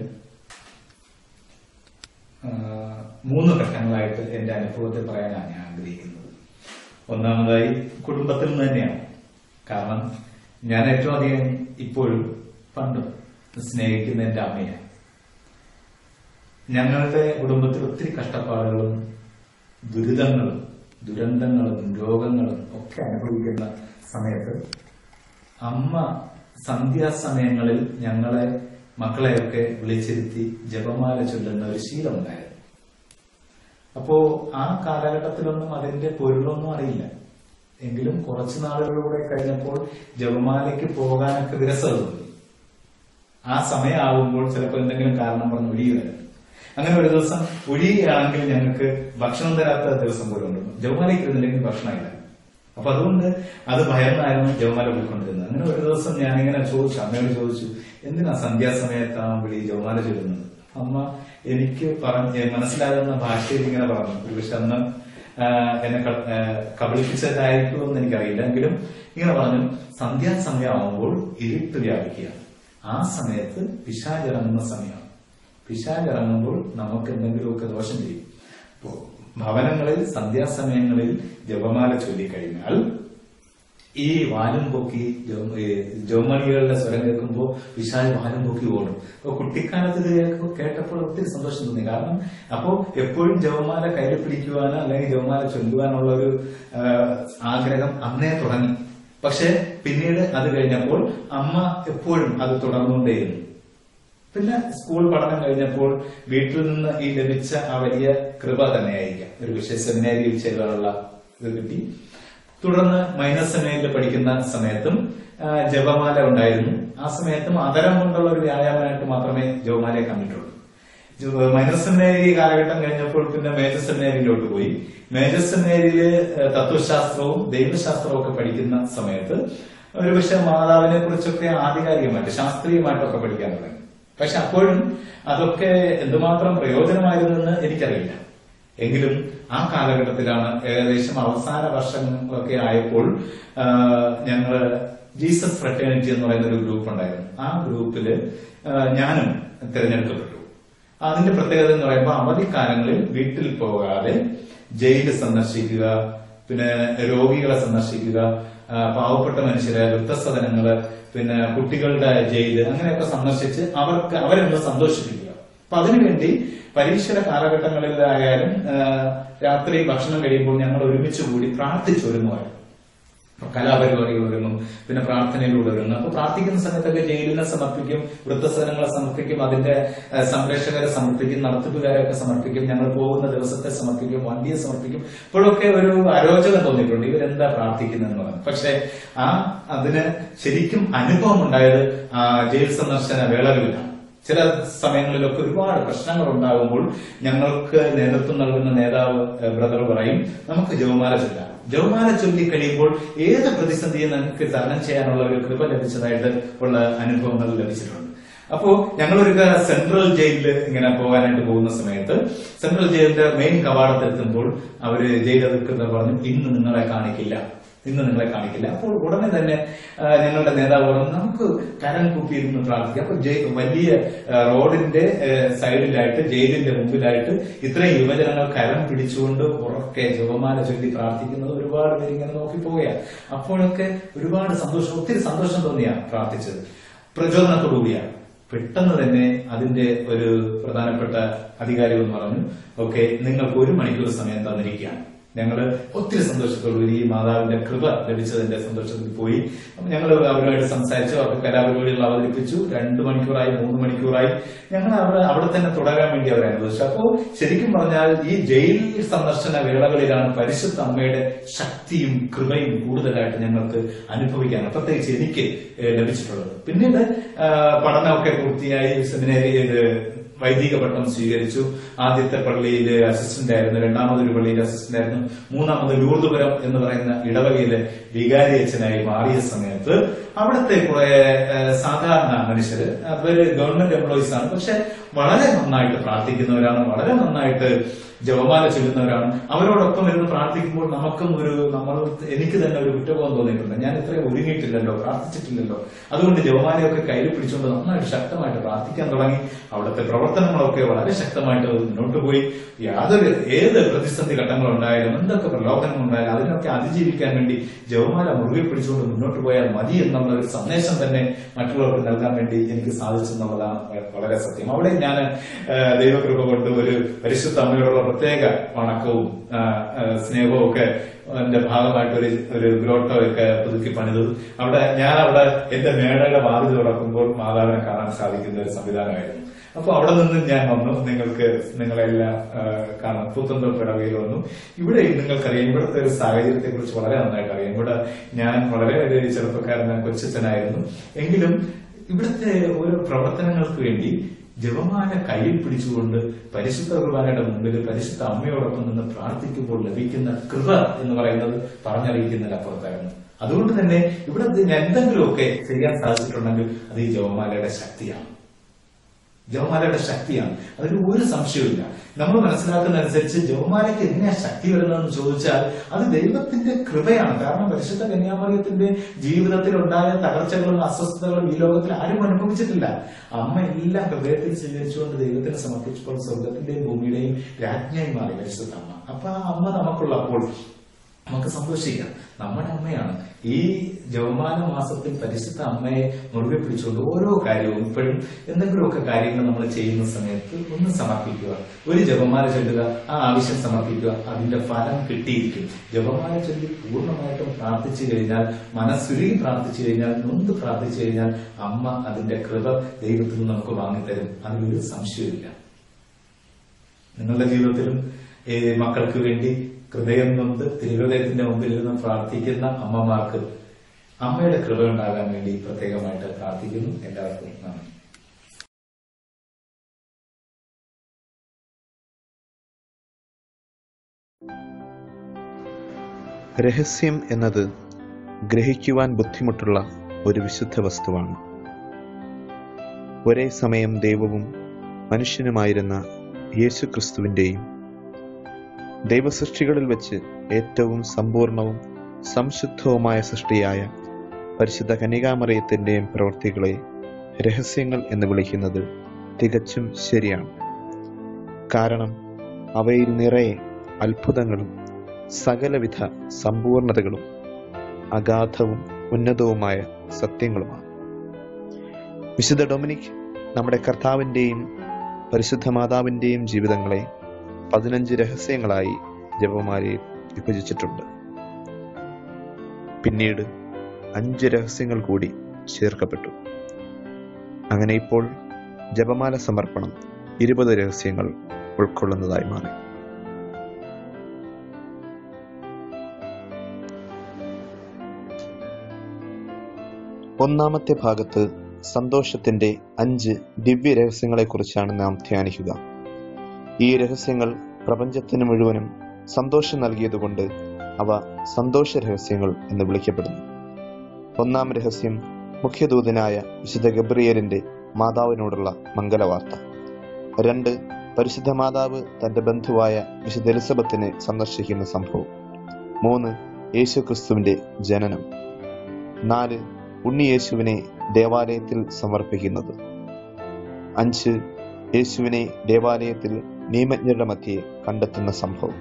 ആ, മൂന്ന് ഘട്ടങ്ങളായിട്ട് എന്റെ അനുഭവത്തെ പറയാനാണ് ഞാൻ ആഗ്രഹിക്കുന്നത് ഒന്നാമതായി കുടുംബത്തിൽ നിന്ന് തന്നെയാണ് കാരണം ഞാൻ ഏറ്റവും അധികം ഇപ്പോഴും പണ്ടും സ്നേഹിക്കുന്ന എന്റെ അമ്മയാണ് ഞങ്ങളുടെ കുടുംബത്തിൽ ഒത്തിരി കഷ്ടപ്പാടുകളും ദുരിതങ്ങളും ദുരന്തങ്ങളും രോഗങ്ങളും ഒക്കെ അനുഭവിക്കുന്ന സമയത്ത് അമ്മ സന്ധ്യാസമയങ്ങളിൽ ഞങ്ങളെ മക്കളെയൊക്കെ വിളിച്ചിരുത്തി ജപമാല ചൊല്ലുന്ന ഒരു ശീലമുണ്ടായിരുന്നു അപ്പോ ആ കാലഘട്ടത്തിലൊന്നും അതിന്റെ പൊരുളൊന്നും അറിയില്ല എങ്കിലും കുറച്ചു നാളുകളിലൂടെ കഴിഞ്ഞപ്പോൾ ജപമാലയ്ക്ക് പോകാനൊക്കെ വിരസത തോന്നി ആ സമയമാകുമ്പോൾ ചിലപ്പോൾ എന്തെങ്കിലും കാരണം പറഞ്ഞ് ഒഴിയുകയാണ് അങ്ങനെ ഒരു ദിവസം ഒഴിയുകയാണെങ്കിൽ ഞങ്ങൾക്ക് ഭക്ഷണം തരാത്ത ദിവസം പോലും ഉണ്ട് ജവമാലയ്ക്ക് ഇരുന്നില്ലെങ്കിൽ ഭക്ഷണമില്ല അപ്പൊ അതുകൊണ്ട് അത് ഭയന്നായിരുന്നു ജവമാല പോയിക്കൊണ്ടിരുന്നത് അങ്ങനെ ഒരു ദിവസം ഞാനിങ്ങനെ ചോദിച്ചു അമ്മയോട് ചോദിച്ചു എന്തിനാ സന്ധ്യാസമയത്താണ് വിളി ജവമാല ചൊല്ലുന്നത് അമ്മ എനിക്ക് പറഞ്ഞ് മനസ്സിലാകുന്ന ഭാഷയിൽ ഇങ്ങനെ പറഞ്ഞു ഒരു പക്ഷെ അന്ന് ആ, എന്നെ ക- ആ, കബളിപ്പിച്ചതായിരിക്കുമെന്ന് എനിക്കറിയില്ല എങ്കിലും ഇങ്ങനെ പറഞ്ഞു സന്ധ്യാസമയമാകുമ്പോൾ ഇരുട്ട് വ്യാപിക്കുക ആ സമയത്ത് പിശാചിറങ്ങുന്ന സമയമാണ് പിശാചിറങ്ങുമ്പോൾ നമുക്ക് എന്തെങ്കിലുമൊക്കെ ദോഷം ചെയ്യും ഇപ്പോ ഭവനങ്ങളിൽ സന്ധ്യാസമയങ്ങളിൽ ജപമാല ചൊല്ലിക്കഴിഞ്ഞാൽ ഈ വാലും പൊക്കി ജോ- ഏ, ജോമണികളുടെ സ്വരം കേൾക്കുമ്പോൾ വിശാൽ വാലും പൊക്കി ഓടും അപ്പൊ കുട്ടിക്കാലത്ത് ഇത് കേൾക്കുമ്പോൾ കേട്ടപ്പോൾ ഒത്തിരി സന്തോഷം തോന്നി കാരണം അപ്പോ എപ്പോഴും ജവമാല കയ്യിൽ പിടിക്കുവാനോ അല്ലെങ്കിൽ ജവമാല ചൊല്ലുവാനുള്ള ഒരു ആ, ആഗ്രഹം അന്നേ തുടങ്ങി പക്ഷെ പിന്നീട് അത് കഴിഞ്ഞപ്പോൾ അമ്മ എപ്പോഴും അത് തുടർന്നുകൊണ്ടേയിരുന്നു പിന്നെ സ്കൂൾ പഠനം കഴിഞ്ഞപ്പോൾ വീട്ടിൽ നിന്ന് ഈ ലഭിച്ച ആ വലിയ കൃപ തന്നെയായിരിക്കാം ഒരു പക്ഷേ സെമിനാരിയിൽ ചേരാനുള്ള ഇത് കിട്ടി തുടർന്ന് മൈനസ് സെമിനാരിൽ പഠിക്കുന്ന സമയത്തും ആ, ജപമാല ഉണ്ടായിരുന്നു ആ സമയത്തും അതരം കൊണ്ടുള്ള ഒരു വ്യായാമമായിട്ട് മാത്രമേ ജപമാലയെ കണ്ടിട്ടുള്ളൂ ജോ- മൈനർ സെമിനാരി കാലഘട്ടം കഴിഞ്ഞപ്പോൾ പിന്നെ മേജർ സെമിനാരിയിലോട്ട് പോയി മേജർ സെമിനാരിയില് ഏഹ്, തത്വശാസ്ത്രവും ദൈവശാസ്ത്രവും ഒക്കെ പഠിക്കുന്ന സമയത്ത് ഒരുപക്ഷെ മാതാവിനെ കുറിച്ചൊക്കെ ആധികാരികമായിട്ട് ശാസ്ത്രീയമായിട്ടൊക്കെ പഠിക്കാൻ തുടങ്ങി പക്ഷെ അപ്പോഴും അതൊക്കെ എന്തുമാത്രം പ്രയോജനമായിരുന്നെന്ന് എനിക്കറിയില്ല എങ്കിലും ആ കാലഘട്ടത്തിലാണ് ഏകദേശം അവസാന വർഷങ്ങളൊക്കെ ആയപ്പോൾ ആ, ഞങ്ങള് ജീസസ് ഫ്രട്ടേണിറ്റി എന്ന് പറയുന്ന ഒരു ഗ്രൂപ്പ് ഉണ്ടായിരുന്നു ആ ഗ്രൂപ്പില് ആ, ഞാനും തിരഞ്ഞെടുക്കപ്പെട്ടു അതിന്റെ പ്രത്യേകത എന്ന് പറയുമ്പോൾ അവധിക്കാലങ്ങളിൽ വീട്ടിൽ പോകാതെ ജയിൽ സന്ദർശിക്കുക പിന്നെ രോഗികളെ സന്ദർശിക്കുക ആ, പാവപ്പെട്ട മനുഷ്യരെ വൃദ്ധസദനങ്ങള് പിന്നെ കുട്ടികളുടെ ജയില് അങ്ങനെയൊക്കെ സന്ദർശിച്ച് അവർക്ക് അവരെ ഒന്ന് സന്തോഷിപ്പിക്കുക അപ്പൊ അതിനുവേണ്ടി പരീക്ഷയുടെ കാലഘട്ടങ്ങളിലായാലും ആ, രാത്രി ഭക്ഷണം കഴിയുമ്പോൾ ഞങ്ങൾ ഒരുമിച്ച് കൂടി പ്രാർത്ഥിച്ചൊരുങ്ങുമായിരുന്നു അപ്പൊ കലാപരിപാടികൾ ഒരുങ്ങും പിന്നെ പ്രാർത്ഥനയിലൂടെ ഒരുങ്ങും അപ്പൊ പ്രാർത്ഥിക്കുന്ന സമയത്തൊക്കെ ജയിലിനെ സമർപ്പിക്കും വൃദ്ധസദനങ്ങളെ സമർപ്പിക്കും അതിന്റെ ഏഹ്, സംരക്ഷകരെ സമർപ്പിക്കും നടത്തിപ്പുകാരെയൊക്കെ സമർപ്പിക്കും ഞങ്ങൾ പോകുന്ന ദിവസത്തെ സമർപ്പിക്കും വണ്ടിയെ സമർപ്പിക്കും ഇപ്പോഴൊക്കെ ഒരു അരോചകം തോന്നിയിട്ടുണ്ട് ഇവരെന്താ പ്രാർത്ഥിക്കുന്നതെന്ന് പറഞ്ഞു പക്ഷെ ആ അതിന് ശരിക്കും അനുഭവം ഉണ്ടായത് ആ ജയിൽ സന്ദർശന വേളകളിലാണ് ചില സമയങ്ങളിലൊക്കെ ഒരുപാട് പ്രശ്നങ്ങൾ ഉണ്ടാകുമ്പോൾ ഞങ്ങൾക്ക് നേതൃത്വം നൽകുന്ന നേതാവ് ഏഹ്, ബ്രദർ പറയും നമുക്ക് ജവമാല ചൊല്ലാം ജവമാല ചൊല്ലി കഴിയുമ്പോൾ ഏത് പ്രതിസന്ധിയും നമുക്ക് തരണം ചെയ്യാനുള്ള ഒരു കൃപ ലഭിച്ചതായിട്ട് ഉള്ള അനുഭവങ്ങൾ ലഭിച്ചിട്ടുണ്ട് അപ്പോ ഞങ്ങളൊരു സെൻട്രൽ ജയിലിൽ ഇങ്ങനെ പോകാനായിട്ട് പോകുന്ന സമയത്ത് സെൻട്രൽ ജയിലിന്റെ മെയിൻ കവാടത്തെത്തുമ്പോൾ അവര് ജയിൽ അധികൃതർ പറഞ്ഞു ഇന്ന് നിങ്ങളെ കാണിക്കില്ല ഇന്ന് നിങ്ങളെ കാണിക്കില്ല അപ്പോൾ ഉടനെ തന്നെ ആ, ഞങ്ങളുടെ നേതാവ് പറഞ്ഞു നമുക്ക് കരം കുപ്പിയിരുന്ന് പ്രാർത്ഥിക്കാം അപ്പൊ ജയി- വലിയ ആ, റോഡിന്റെ ആ, സൈഡിലായിട്ട് ജയിലിന്റെ മുമ്പിലായിട്ട് ഇത്രയും യുവജനങ്ങൾ കരം പിടിച്ചുകൊണ്ട് ഉറക്കെ ജപമാല ചൊല്ലി പ്രാർത്ഥിക്കുന്നത് ഒരുപാട് പേര് ഇങ്ങനെ നോക്കി പോവുകയാണ് അപ്പോഴൊക്കെ ഒരുപാട് സന്തോഷം ഒത്തിരി സന്തോഷം തോന്നിയാ പ്രാർത്ഥിച്ചത് പ്രചോദനത്തോടുകൂടിയാണ് പെട്ടെന്ന് തന്നെ അതിന്റെ ഒരു പ്രധാനപ്പെട്ട അധികാരി എന്ന് പറഞ്ഞു ഓക്കെ നിങ്ങൾക്ക് ഒരു മണിക്കൂർ സമയം തന്നിരിക്കുകയാണ് ഞങ്ങൾ ഒത്തിരി സന്തോഷത്തോടുകൂടി ഈ മാതാവിന്റെ കൃപ ലഭിച്ചതിന്റെ സന്തോഷത്തിൽ പോയി അപ്പൊ ഞങ്ങൾ അവരുമായിട്ട് സംസാരിച്ചു അവർക്ക് കലാപരിപാടികൾ അവതരിപ്പിച്ചു രണ്ടു മണിക്കൂറായി മൂന്ന് മണിക്കൂറായി ഞങ്ങൾ അവിടെ അവിടെ തന്നെ തുടരാൻ വേണ്ടി അവരെ അനുവദിച്ചു അപ്പോ ശരിക്കും പറഞ്ഞാൽ ഈ ജയിൽ സന്ദർശന വേളകളിലാണ് പരിശുദ്ധ അമ്മയുടെ ശക്തിയും കൃപയും കൂടുതലായിട്ട് ഞങ്ങൾക്ക് അനുഭവിക്കാൻ പ്രത്യേകിച്ച് എനിക്ക് ഏഹ്, ലഭിച്ചിട്ടുള്ളത് പിന്നീട് ആ, പഠനമൊക്കെ പൂർത്തിയായി സെമിനാരി വൈദിക പട്ടം സ്വീകരിച്ചു ആദ്യത്തെ പള്ളിയിൽ അസിസ്റ്റന്റ് ആയിരുന്നു രണ്ടാമതൊരു പള്ളിയിൽ അസിസ്റ്റന്റ് ആയിരുന്നു മൂന്നാമത് ലൂർദുപുരം എന്ന് പറയുന്ന ഇടവകയിലെ വികാരി അച്ഛനായി മാറിയ സമയത്ത് അവിടുത്തെ കുറെ ഏഹ്, സാധാരണ മനുഷ്യര് അവര് ഗവൺമെന്റ് എംപ്ലോയീസ് ആണ് പക്ഷെ വളരെ നന്നായിട്ട് പ്രാർത്ഥിക്കുന്നവരാണ് വളരെ നന്നായിട്ട് ജപമാല ചൊല്ലുന്നവരാണ് അവരോടൊപ്പം ഇരുന്ന് പ്രാർത്ഥിക്കുമ്പോൾ നമുക്കും ഒരു നമ്മൾ എനിക്ക് തന്നെ ഒരു കുറ്റബോധം തോന്നിയിട്ടുണ്ട് ഞാൻ ഇത്രയും ഒരുങ്ങിയിട്ടില്ലല്ലോ പ്രാർത്ഥിച്ചിട്ടില്ലല്ലോ അതുകൊണ്ട് ജപമാലയൊക്കെ കയ്യിൽ പിടിച്ചുകൊണ്ട് നന്നായിട്ട് ശക്തമായിട്ട് പ്രാർത്ഥിക്കാൻ തുടങ്ങി അവിടുത്തെ പ്രവർത്തനങ്ങളൊക്കെ വളരെ ശക്തമായിട്ട് മുന്നോട്ട് പോയി യാതൊരു ഏത് പ്രതിസന്ധി ഘട്ടങ്ങളുണ്ടായാലും എന്തൊക്കെ പ്രലോഭനങ്ങൾ ഉണ്ടായാലും അതിനൊക്കെ അതിജീവിക്കാൻ വേണ്ടി ജപമാല മുറുകെ പിടിച്ചുകൊണ്ട് മുന്നോട്ട് പോയാൽ മതി എന്നുള്ള ഒരു സന്ദേശം തന്നെ മറ്റുള്ളവർക്ക് നൽകാൻ വേണ്ടി എനിക്ക് സാധിച്ചു എന്നുള്ളതാണ് വളരെ സത്യം അവിടെ ഞാൻ ദൈവകൃപ കൊണ്ട് ഒരു പരിശുദ്ധ അമ്മയോടുള്ള പ്രത്യേക വണക്കവും ആ, ആ, സ്നേഹവും ഒക്കെ എന്റെ ഭാഗമായിട്ട് ഒരു ഒരു ഗ്രോട്ടോ ഒക്കെ പുതുക്കി പണിതു അവിടെ ഞാൻ അവിടെ എന്റെ മേടയുടെ വാതിൽ തുറക്കുമ്പോൾ മാതാവിനെ കാണാൻ സാധിക്കുന്ന ഒരു സംവിധാനമായിരുന്നു അപ്പൊ അവിടെ നിന്ന് ഞാൻ വന്നു നിങ്ങൾക്ക് നിങ്ങളെല്ലാം ആ, കാണാം പുത്തന്തോ പിടവയിൽ വന്നു ഇവിടെ നിങ്ങൾക്കറിയാം ഇവിടുത്തെ ഒരു സാഹചര്യത്തെ കുറിച്ച് വളരെ നന്നായിട്ട് അറിയാം ഇവിടെ ഞാൻ വളരെ ഒരു ചെറുപ്പക്കാരൻ കൊച്ചച്ഛനായിരുന്നു എങ്കിലും ഇവിടുത്തെ ഓരോ പ്രവർത്തനങ്ങൾക്ക് വേണ്ടി ജപമാല കയ്യിൽ പിടിച്ചുകൊണ്ട് പരിശുദ്ധ കുർബാനയുടെ മുമ്പിൽ പരിശുദ്ധ അമ്മയോടൊപ്പം നിന്ന് പ്രാർത്ഥിക്കുമ്പോൾ ലഭിക്കുന്ന കൃപ എന്ന് പറയുന്നത് പറഞ്ഞറിയിക്കുന്നതിനപ്പുറത്തായിരുന്നു അതുകൊണ്ട് തന്നെ ഇവിടെ എന്തെങ്കിലുമൊക്കെ ചെയ്യാൻ സാധിച്ചിട്ടുണ്ടെങ്കിൽ അത് ഈ ജപമാലയുടെ ശക്തിയാണ് ജപമാലയുടെ ശക്തിയാണ് അതിൽ ഒരു സംശയവുമില്ല നമ്മൾ മനസ്സിലാക്കുന്ന അനുസരിച്ച് ജപമാലയ്ക്ക് എങ്ങനെയാ ശക്തി വരുന്നതെന്ന് ചോദിച്ചാൽ അത് ദൈവത്തിന്റെ കൃപയാണ് കാരണം പരിശുദ്ധ കന്യാമറിയത്തിന്റെ ജീവിതത്തിൽ ഉണ്ടായ തകർച്ചകളും അസ്വസ്ഥതകളും ഈ ലോകത്തിൽ ആരും അനുഭവിച്ചിട്ടില്ല അമ്മ എല്ലാം ഹൃദയത്തിൽ സ്വീകരിച്ചുകൊണ്ട് ദൈവത്തിന് സമർപ്പിച്ചപ്പോൾ സ്വർഗത്തിന്റെയും ഭൂമിയുടെയും രാജ്ഞിയായി മാറി പരിശുദ്ധ അമ്മ അപ്പൊ ആ അമ്മ നമുക്കുള്ളപ്പോൾ നമുക്ക് സന്തോഷിക്കാം നമ്മുടെ അമ്മയാണ് ഈ ജവമാന മാസത്തിൽ പരിശുദ്ധ അമ്മയെ മുറുകെ പിടിച്ചുകൊണ്ട് ഓരോ കാര്യവും ഇപ്പോഴും എന്തെങ്കിലുമൊക്കെ കാര്യങ്ങൾ നമ്മൾ ചെയ്യുന്ന സമയത്ത് ഒന്ന് സമർപ്പിക്കുക ഒരു ജപമാല ചൊല്ലുക ആ ആവശ്യം സമർപ്പിക്കുക അതിന്റെ ഫലം കിട്ടിയിരിക്കും ജപമാല ചൊല്ലി പൂർണ്ണമായിട്ടും പ്രാർത്ഥിച്ചു കഴിഞ്ഞാൽ മനസ്സുരുകി പ്രാർത്ഥിച്ചു കഴിഞ്ഞാൽ നൊന്ത് പ്രാർത്ഥിച്ചു കഴിഞ്ഞാൽ അമ്മ അതിന്റെ കൃപ ദൈവത്തിൽ നിന്ന് നമുക്ക് വാങ്ങിത്തരും അതിലൊരു സംശയമില്ല നിങ്ങളുടെ ജീവിതത്തിലും ഏ, മക്കൾക്ക് വേണ്ടി ഹൃദയം നൊന്ത് തിരുഹൃദയത്തിന്റെ മുമ്പിൽ നിന്ന് പ്രാർത്ഥിക്കുന്ന അമ്മമാർക്ക് അമ്മയുടെ കൃപ ഉണ്ടാകാൻ വേണ്ടി പ്രത്യേകമായിട്ട് പ്രാർത്ഥിക്കുന്നു എല്ലാവർക്കും നന്ദി രഹസ്യം എന്നത് ഗ്രഹിക്കുവാൻ ബുദ്ധിമുട്ടുള്ള ഒരു വിശുദ്ധ വസ്തുവാണ് ഒരേ സമയം ദൈവവും മനുഷ്യനുമായിരുന്ന യേശു ക്രിസ്തുവിൻ്റെയും ദൈവസൃഷ്ടികളിൽ വെച്ച് ഏറ്റവും സമ്പൂർണവും സംശുദ്ധവുമായ സൃഷ്ടിയായ പരിശുദ്ധ കന്യകാമറിയത്തിൻ്റെയും പ്രവൃത്തികളെ രഹസ്യങ്ങൾ എന്ന് വിളിക്കുന്നത് തികച്ചും ശരിയാണ് കാരണം അവയിൽ നിറയെ അത്ഭുതങ്ങളും സകലവിധ സമ്പൂർണതകളും അഗാധവും ഉന്നതവുമായ സത്യങ്ങളുമാണ് വിശുദ്ധ ഡൊമിനിക് നമ്മുടെ കർത്താവിൻ്റെയും പരിശുദ്ധ മാതാവിൻ്റെയും ജീവിതങ്ങളെ പതിനഞ്ച് രഹസ്യങ്ങളായി ജപമാലയിൽ വിഭജിച്ചിട്ടുണ്ട് പിന്നീട് അഞ്ച് രഹസ്യങ്ങൾ കൂടി ചേർക്കപ്പെട്ടു അങ്ങനെ ഇപ്പോൾ ജപമാല സമർപ്പണം ഇരുപത് രഹസ്യങ്ങൾ ഉൾക്കൊള്ളുന്നതായി മാറി ഒന്നാമത്തെ ഭാഗത്ത് സന്തോഷത്തിന്റെ അഞ്ച് ദിവ്യ രഹസ്യങ്ങളെക്കുറിച്ചാണ് നാം ധ്യാനിക്കുക ഈ രഹസ്യങ്ങൾ പ്രപഞ്ചത്തിന് മുഴുവനും സന്തോഷം നൽകിയതുകൊണ്ട് അവ സന്തോഷ രഹസ്യങ്ങൾ എന്ന് വിളിക്കപ്പെടുന്നു ഒന്നാം രഹസ്യം മുഖ്യദൂതനായ വിശുദ്ധ ഗബ്രിയേലിന്റെ മാതാവിനോടുള്ള മംഗലവാർത്ത രണ്ട് പരിശുദ്ധ മാതാവ് തന്റെ ബന്ധുവായ വിശുദ്ധ എലിസബത്തിനെ സന്ദർശിക്കുന്ന സംഭവം മൂന്ന് യേശു ക്രിസ്തുവിന്റെ ജനനം നാല് ഉണ്ണി യേശുവിനെ ദേവാലയത്തിൽ സമർപ്പിക്കുന്നത് അഞ്ച് യേശുവിനെ ദേവാലയത്തിൽ നിയമജ്ഞരുടെ മധ്യയെ കണ്ടെത്തുന്ന സംഭവം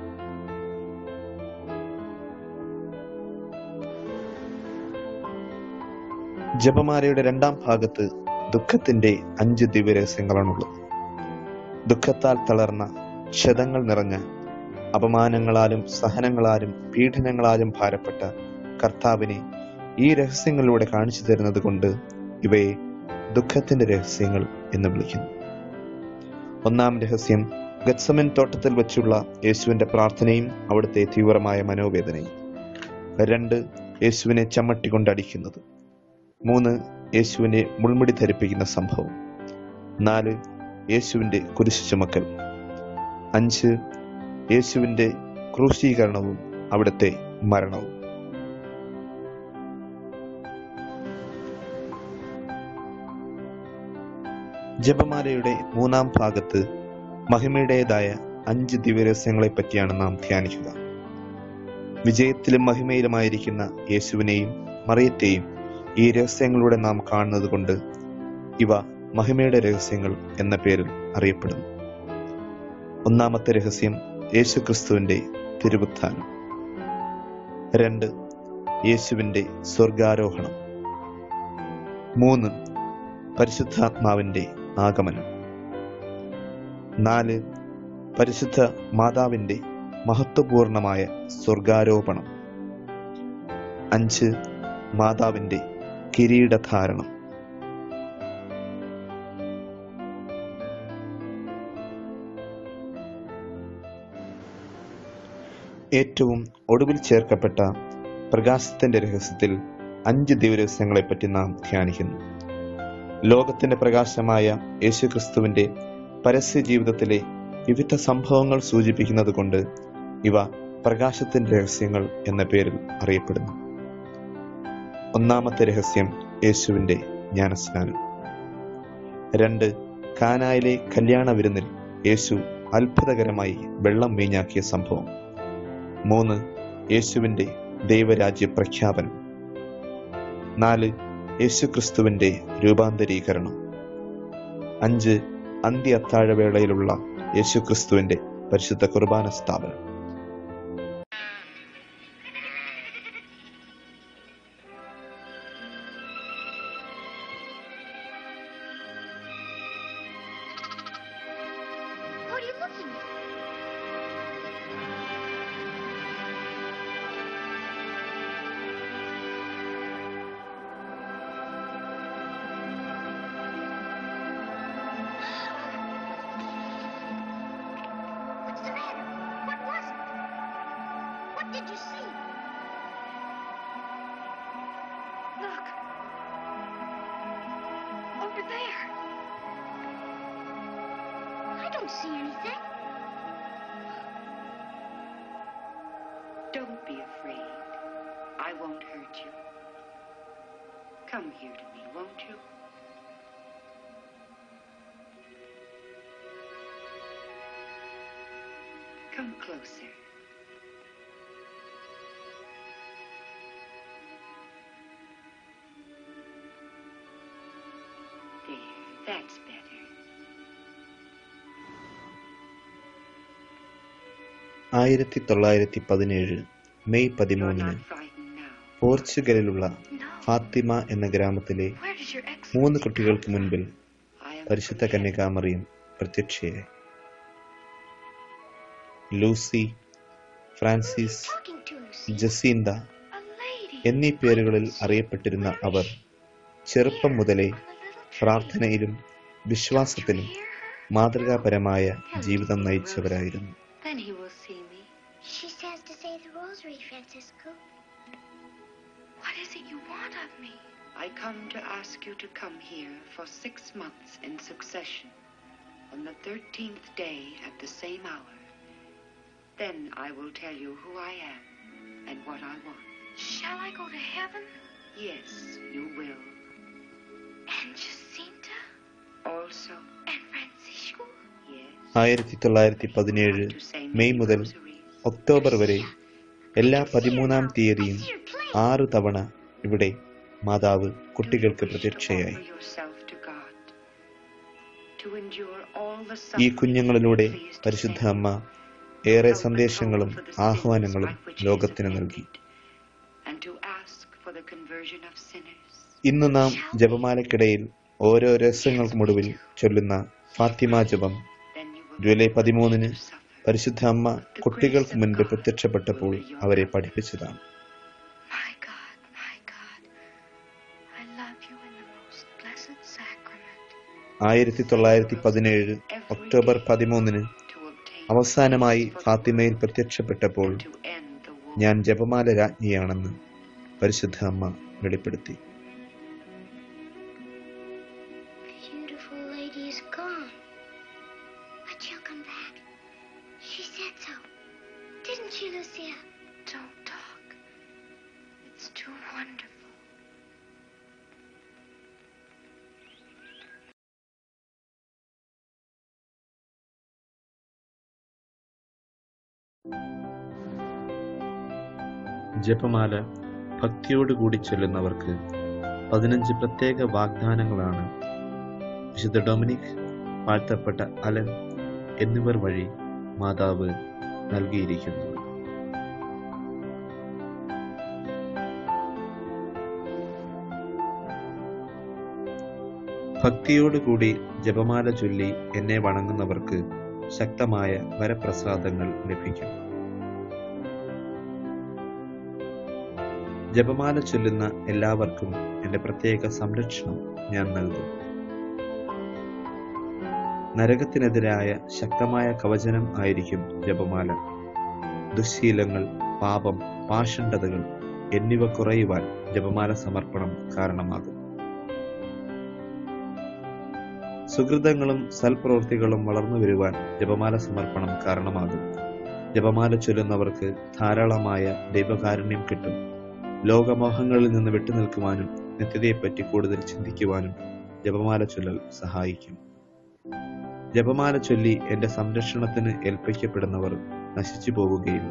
ജപമാലയുടെ രണ്ടാം ഭാഗത്ത് ദുഃഖത്തിന്റെ അഞ്ച് ദിവ്യരഹസ്യങ്ങളാണുള്ളത് ദുഃഖത്താൽ തളർന്ന ക്ഷതങ്ങൾ നിറഞ്ഞ അപമാനങ്ങളാലും സഹനങ്ങളാലും പീഡനങ്ങളാലും ഭാരപ്പെട്ട കർത്താവിനെ ഈ രഹസ്യങ്ങളിലൂടെ കാണിച്ചു തരുന്നത് കൊണ്ട് ഇവയെ ദുഃഖത്തിന്റെ രഹസ്യങ്ങൾ എന്ന് വിളിക്കുന്നു ഒന്നാം രഹസ്യം ഗത്സമൻ തോട്ടത്തിൽ വെച്ചുള്ള യേശുവിന്റെ പ്രാർത്ഥനയും അവിടുത്തെ തീവ്രമായ മനോവേദനയും രണ്ട് യേശുവിനെ ചമ്മട്ടി കൊണ്ടടിക്കുന്നത് മൂന്ന് യേശുവിനെ മുൾമുടി ധരിപ്പിക്കുന്ന സംഭവം നാല് യേശുവിന്റെ കുരിശു ചുമക്കൽ അഞ്ച് യേശുവിന്റെ ക്രൂശീകരണവും അവിടുത്തെ മരണവും ജപമാലയുടെ മൂന്നാം ഭാഗത്ത് മഹിമയുടേതായ അഞ്ച് ദിവ്യരഹസ്യങ്ങളെ പറ്റിയാണ് നാം ധ്യാനിക്കുക വിജയത്തിലും മഹിമയിലുമായിരിക്കുന്ന യേശുവിനെയും മറിയത്തെയും ഈ രഹസ്യങ്ങളിലൂടെ നാം കാണുന്നത് കൊണ്ട് ഇവ മഹിമയുടെ രഹസ്യങ്ങൾ എന്ന പേരിൽ അറിയപ്പെടുന്നു ഒന്നാമത്തെ രഹസ്യം യേശു ക്രിസ്തുവിന്റെ തിരുവുത്ഥാനം രണ്ട് യേശുവിന്റെ സ്വർഗാരോഹണം മൂന്ന് പരിശുദ്ധാത്മാവിന്റെ ആഗമനം നാല് പരിശുദ്ധ മാതാവിന്റെ മഹത്വപൂർണമായ സ്വർഗാരോപണം അഞ്ച് മാതാവിന്റെ കിരീടധാരണം ഏറ്റവും ഒടുവിൽ ചേർക്കപ്പെട്ട പ്രകാശത്തിന്റെ രഹസ്യത്തിൽ അഞ്ച് ദിവസങ്ങളെപ്പറ്റി നാം ധ്യാനിക്കുന്നു ലോകത്തിന്റെ പ്രകാശമായ യേശുക്രിസ്തുവിന്റെ പരസ്യ ജീവിതത്തിലെ വിവിധ സംഭവങ്ങൾ സൂചിപ്പിക്കുന്നത് കൊണ്ട് ഇവ പ്രകാശത്തിന്റെ രഹസ്യങ്ങൾ എന്ന പേരിൽ അറിയപ്പെടുന്നു ഒന്നാമത്തെ രഹസ്യം യേശുവിന്റെ ജ്ഞാനസ്നാനം രണ്ട് കാനായിലെ കല്യാണ വിരുന്നിൽ യേശു അത്ഭുതകരമായി വെള്ളം വീഞ്ഞാക്കിയ സംഭവം മൂന്ന് യേശുവിന്റെ ദൈവരാജ്യ പ്രഖ്യാപനം നാല് യേശുക്രിസ്തുവിന്റെ രൂപാന്തരീകരണം അഞ്ച് അന്ത്യ അത്താഴവേളയിലുള്ള യേശുക്രിസ്തുവിന്റെ പരിശുദ്ധ കുർബാന സ്ഥാപനം What are you looking at? What's the matter? What was it? What did you see? Look. Over there. I don't see anything. Don't be afraid. I won't hurt you. Come here to me, won't you? Come closer. There, that's better. ആയിരത്തി തൊള്ളായിരത്തി പതിനേഴ് മെയ് You're പതിമൂന്നിന് not frightened now. പോർച്ചുഗലിലുള്ള No. Fathima എന്ന ഗ്രാമത്തിലെ Where does your ex? മൂന്ന് കുട്ടികൾക്ക് മുൻപിൽ I am പരിശുദ്ധ കന്യകാമറിയം പ്രത്യക്ഷയായി Lucy Francis talking to Lucy? Jacinta A lady. എന്നീ പേരുകളിൽ അറിയപ്പെട്ടിരുന്ന അവർ ചെറുപ്പം മുതലേ On a little tree. പ്രാർത്ഥനയിലും വിശ്വാസത്തിലും Hear her? മാതൃകാപരമായ ജീവിതം നയിച്ചവരായിരുന്നു Then he will see me. She says to say the rosary, Francisco. What is it you want of me? I come to ask you to come here for six months in succession, on the thirteenth day at the same hour. Then I will tell you who I am and what I want. Shall I go to heaven? Yes, you will. And Jacinta? Also, And Francisco? yes. ആയിരത്തി തൊള്ളായിരത്തി പതിനേഴ് to say മെയ് many മുതൽ rosaries. ഒക്ടോബർ വരെ എല്ലാ പതിമൂന്നാം തീയതിയും ആറ് തവണ ഇവിടെ മാതാവ് കുട്ടികൾക്ക് Wish to പ്രത്യക്ഷയായി offer yourself to God, to endure all the ഈ suffering കുഞ്ഞുങ്ങളിലൂടെ He is pleased to പരിശുദ്ധ send. അമ്മ ഏറെ Help സന്ദേശങ്ങളും atone for the sins ആഹ്വാനങ്ങളും by which he is ലോകത്തിന് നൽകി offended, and to ask for the conversion of sinners. ഇന്ന് നാം ജപമാലയ്ക്കിടയിൽ ഓരോ രഹസ്യങ്ങൾക്കുമൊടുവിൽ ചൊല്ലുന്ന ഫാത്തിമ ജപം Then you will ജൂലൈ പതിമൂന്നിന് to suffer. പരിശുദ്ധ അമ്മ കുട്ടികൾക്ക് മുൻപ് പ്രത്യക്ഷപ്പെട്ടപ്പോൾ അവരെ പഠിപ്പിച്ചതാണ് My God, my God, I love you in the most blessed sacrament. ആയിരത്തി തൊള്ളായിരത്തി പതിനേഴ് ഒക്ടോബർ പതിമൂന്നിന് To obtain അവസാനമായി ഫാത്തിമയിൽ പ്രത്യക്ഷപ്പെട്ടപ്പോൾ to end the war. ഞാൻ ജപമാല രാജ്ഞിയാണെന്ന് പരിശുദ്ധ അമ്മ വെളിപ്പെടുത്തി The beautiful lady is gone. But she'll come back. She said so. Didn't she, Lucia? Don't talk. It's too wonderful. ജപമാല ഭക്തിയോടുകൂടി ചൊല്ലുന്നവർക്ക് പതിനഞ്ച് പ്രത്യേക വാഗ്ദാനങ്ങളാണ് വിശുദ്ധ ഡൊമിനിക് വാഴ്ത്തപ്പെട്ട അലൻ എന്നിവർ വഴി മാതാവ് നൽകിയിരിക്കുന്നത് ഭക്തിയോടുകൂടി ജപമാല ചൊല്ലി എന്നെ വണങ്ങുന്നവർക്ക് ശക്തമായ വരപ്രസാദങ്ങൾ ലഭിക്കും ജപമാല ചൊല്ലുന്ന എല്ലാവർക്കും എൻ്റെ പ്രത്യേക സംരക്ഷണം ഞാൻ നൽകും നരകത്തിനെതിരായ ശക്തമായ കവചനം ആയിരിക്കും ജപമാല ദുശ്ശീലങ്ങൾ പാപം പാഷണ്ഡതകൾ എന്നിവ കുറയുവാൻ ജപമാല സമർപ്പണം കാരണമാകും സുഹൃതങ്ങളും സൽപ്രവൃത്തികളും വളർന്നു വരുവാൻ ജപമാല സമർപ്പണം കാരണമാകും ജപമാല ചൊല്ലുന്നവർക്ക് ധാരാളമായ ദൈവകാരുണ്യം കിട്ടും ലോകമോഹങ്ങളിൽ നിന്ന് വിട്ടുനിൽക്കുവാനും നിത്യതയെപ്പറ്റി കൂടുതൽ ചിന്തിക്കുവാനും ജപമാല ചൊല്ലൽ സഹായിക്കും ജപമാല ചൊല്ലി എന്റെ സംരക്ഷണത്തിന് ഏൽപ്പിക്കപ്പെടുന്നവർ നശിച്ചു പോവുകയില്ല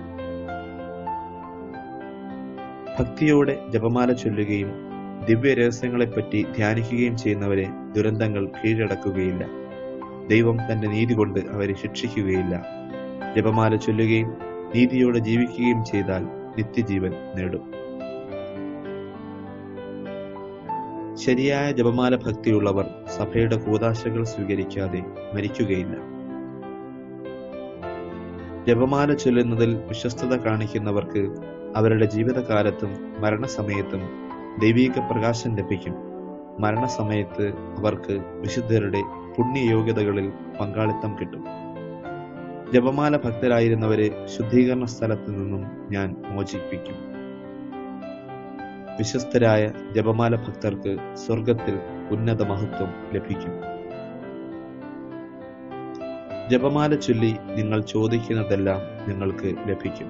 ഭക്തിയോടെ ജപമാല ചൊല്ലുകയും ദിവ്യ രഹസ്യങ്ങളെപ്പറ്റി ധ്യാനിക്കുകയും ചെയ്യുന്നവരെ ദുരന്തങ്ങൾ കീഴടക്കുകയില്ല ദൈവം തന്റെ നീതി കൊണ്ട് അവരെ ശിക്ഷിക്കുകയില്ല ജപമാല ചൊല്ലുകയും നീതിയോടെ ജീവിക്കുകയും ചെയ്താൽ നിത്യജീവൻ നേടും ശരിയായ ജപമാല ഭക്തിയുള്ളവർ സഭയുടെ കൂതാശകൾ സ്വീകരിക്കാതെ മരിക്കുകയില്ല ജപമാല ചൊല്ലുന്നതിൽ വിശ്വസ്തത കാണിക്കുന്നവർക്ക് അവരുടെ ജീവിതകാലത്തും മരണസമയത്തും ദൈവീക പ്രകാശം ലഭിക്കും മരണസമയത്ത് അവർക്ക് വിശുദ്ധരുടെ പുണ്യയോഗ്യതകളിൽ പങ്കാളിത്തം കിട്ടും ജപമാല ഭക്തരായിരുന്നവരെ ശുദ്ധീകരണ സ്ഥലത്ത് നിന്നും ഞാൻ മോചിപ്പിക്കും വിശ്വസ്തരായ ജപമാല ഭക്തർക്ക് സ്വർഗത്തിൽ ഉന്നത മഹത്വം ലഭിക്കും ജപമാല ചൊല്ലി നിങ്ങൾ ചോദിക്കുന്നതെല്ലാം നിങ്ങൾക്ക് ലഭിക്കും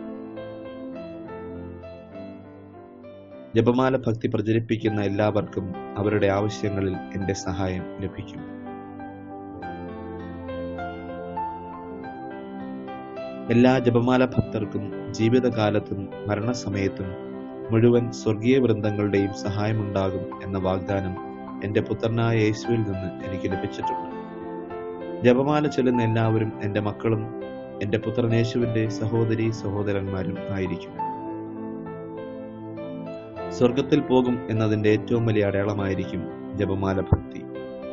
ജപമാല ഭക്തി പ്രചരിപ്പിക്കുന്ന എല്ലാവർക്കും അവരുടെ ആവശ്യങ്ങളിൽ എന്റെ സഹായം ലഭിക്കും എല്ലാ ജപമാല ഭക്തർക്കും ജീവിതകാലത്തും മരണസമയത്തും മുഴുവൻ സ്വർഗീയ വൃന്ദങ്ങളുടെയും സഹായമുണ്ടാകും എന്ന വാഗ്ദാനം എന്റെ പുത്രനായ യേശുവിൽ നിന്ന് എനിക്ക് ലഭിച്ചിട്ടുണ്ട് ജപമാല ചൊല്ലുന്ന എല്ലാവരും എന്റെ മക്കളും എന്റെ പുത്രൻ യേശുവിന്റെ സഹോദരി സഹോദരന്മാരും ആയിരിക്കും സ്വർഗത്തിൽ പോകും എന്നതിന്റെ ഏറ്റവും വലിയ അടയാളമായിരിക്കും ജപമാല ഭക്തി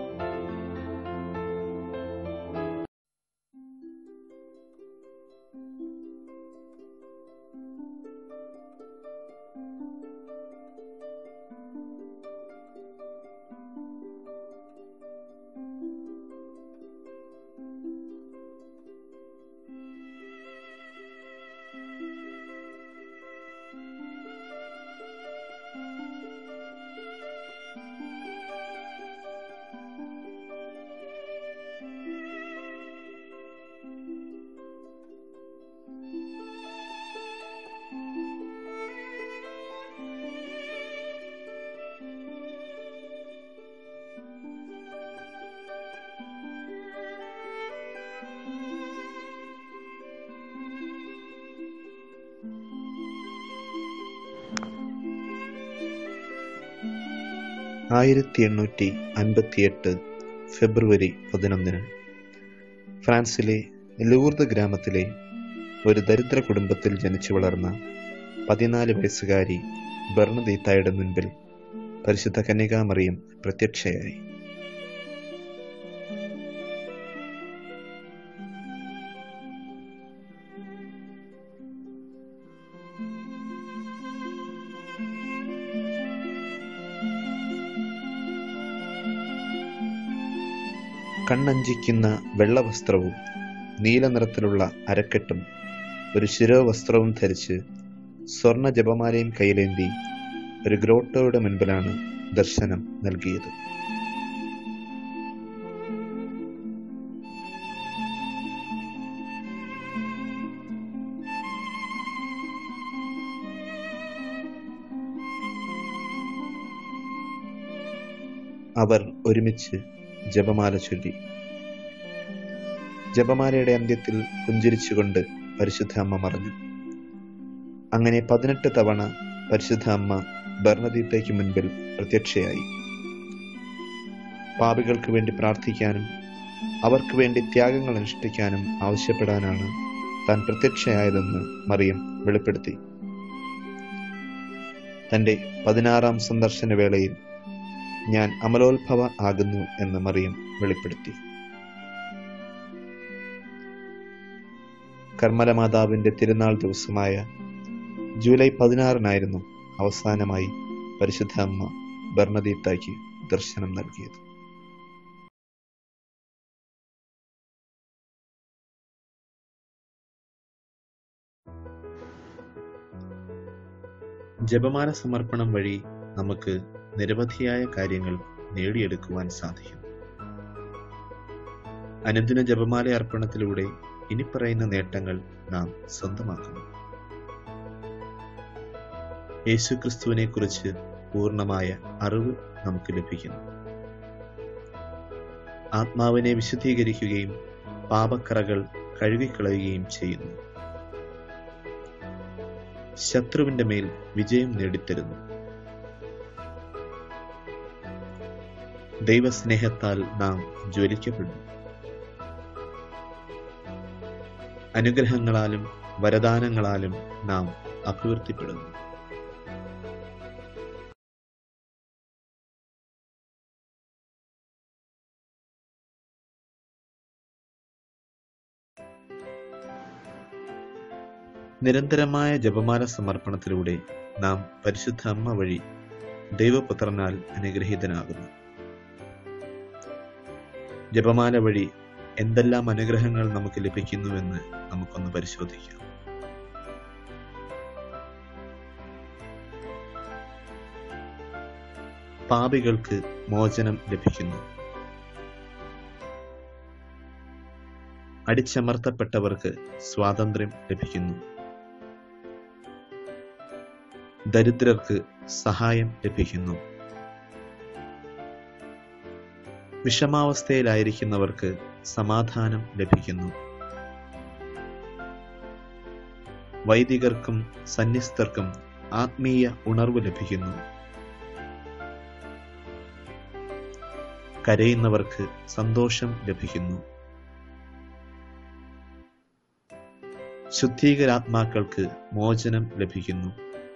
ആയിരത്തി എണ്ണൂറ്റി അൻപത്തിയെട്ട് ഫെബ്രുവരി പതിനൊന്നിന് ഫ്രാൻസിലെ ലൂർദ് ഗ്രാമത്തിലെ ഒരു ദരിദ്ര കുടുംബത്തിൽ ജനിച്ചു വളർന്ന പതിനാല് വയസ്സുകാരി ബർണദീത്തായുടെ മുൻപിൽ പരിശുദ്ധ കന്യകാമറിയം പ്രത്യക്ഷയായി കണ്ണഞ്ചിക്കുന്ന വെള്ളവസ്ത്രവും നീല നിറത്തിലുള്ള അരക്കെട്ടും ഒരു ശിരോവസ്ത്രവും ധരിച്ച് സ്വർണ ജപമാലയും കയ്യിലേന്തി ഒരു ഗ്രോട്ടോയുടെ മുൻപിലാണ് ദർശനം നൽകിയത് അവർ ഒരുമിച്ച് ജപമാല ചൊല്ലി ജപമാലയുടെ അന്ത്യത്തിൽ പുഞ്ചിരിച്ചുകൊണ്ട് പരിശുദ്ധ അമ്മ മറഞ്ഞു അങ്ങനെ പതിനെട്ട് തവണ പരിശുദ്ധ അമ്മ ബർണദീത്തയ്ക്ക് മുൻപിൽ പ്രത്യക്ഷയായി പാപികൾക്ക് വേണ്ടി പ്രാർത്ഥിക്കാനും അവർക്ക് വേണ്ടി ത്യാഗങ്ങൾ അനുഷ്ഠിക്കാനും ആവശ്യപ്പെടാനാണ് താൻ പ്രത്യക്ഷയായതെന്ന് മറിയം വെളിപ്പെടുത്തി തന്റെ പതിനാറാം സന്ദർശന വേളയിൽ ഞാൻ അമലോത്ഭവ ആകുന്നു എന്ന് മറിയം വെളിപ്പെടുത്തി കർമ്മലമാതാവിന്റെ തിരുനാൾ ദിവസമായ ജൂലൈ പതിനാറിനായിരുന്നു അവസാനമായി പരിശുദ്ധ അമ്മ ബർണദീത്തായ്ക്ക് ദർശനം നൽകിയത് ജപമാല സമർപ്പണം വഴി നമുക്ക് നിരവധിയായ കാര്യങ്ങൾ നേടിയെടുക്കുവാൻ സാധിക്കും അനുദിന ജപമാല അർപ്പണത്തിലൂടെ ഇനി പറയുന്ന നേട്ടങ്ങൾ നാം സ്വന്തമാക്കുന്നു യേശു ക്രിസ്തുവിനെ കുറിച്ച് പൂർണ്ണമായ അറിവ് നമുക്ക് ലഭിക്കുന്നു ആത്മാവിനെ വിശുദ്ധീകരിക്കുകയും പാപക്കറകൾ കഴുകിക്കളയുകയും ചെയ്യുന്നു ശത്രുവിന്റെ മേൽ വിജയം നേടിത്തരുന്നു ദൈവസ്നേഹത്താൽ നാം ജ്വലിക്കപ്പെടുന്നു അനുഗ്രഹങ്ങളാലും വരദാനങ്ങളാലും നാം അഭിവൃദ്ധിപ്പെടുന്നു നിരന്തരമായ ജപമാല സമർപ്പണത്തിലൂടെ നാം പരിശുദ്ധ അമ്മ വഴി ദൈവപുത്രനാൽ അനുഗ്രഹീതനാകുന്നു ജപമാല വഴി എന്തെല്ലാം അനുഗ്രഹങ്ങൾ നമുക്ക് ലഭിക്കുന്നുവെന്ന് നമുക്കൊന്ന് പരിശോധിക്കാം പാപികൾക്ക് മോചനം ലഭിക്കുന്നു അടിച്ചമർത്തപ്പെട്ടവർക്ക് സ്വാതന്ത്ര്യം ലഭിക്കുന്നു ദരിദ്രർക്ക് സഹായം ലഭിക്കുന്നു വിഷമാവസ്ഥയിലായിരിക്കുന്നവർക്ക് സമാധാനം ലഭിക്കുന്നു വൈദികർക്കും സന്യസ്തർക്കും ആത്മീയ ഉണർവ് ലഭിക്കുന്നു കരയുന്നവർക്ക് സന്തോഷം ലഭിക്കുന്നു ശുദ്ധീകരാത്മാക്കൾക്ക് മോചനം ലഭിക്കുന്നു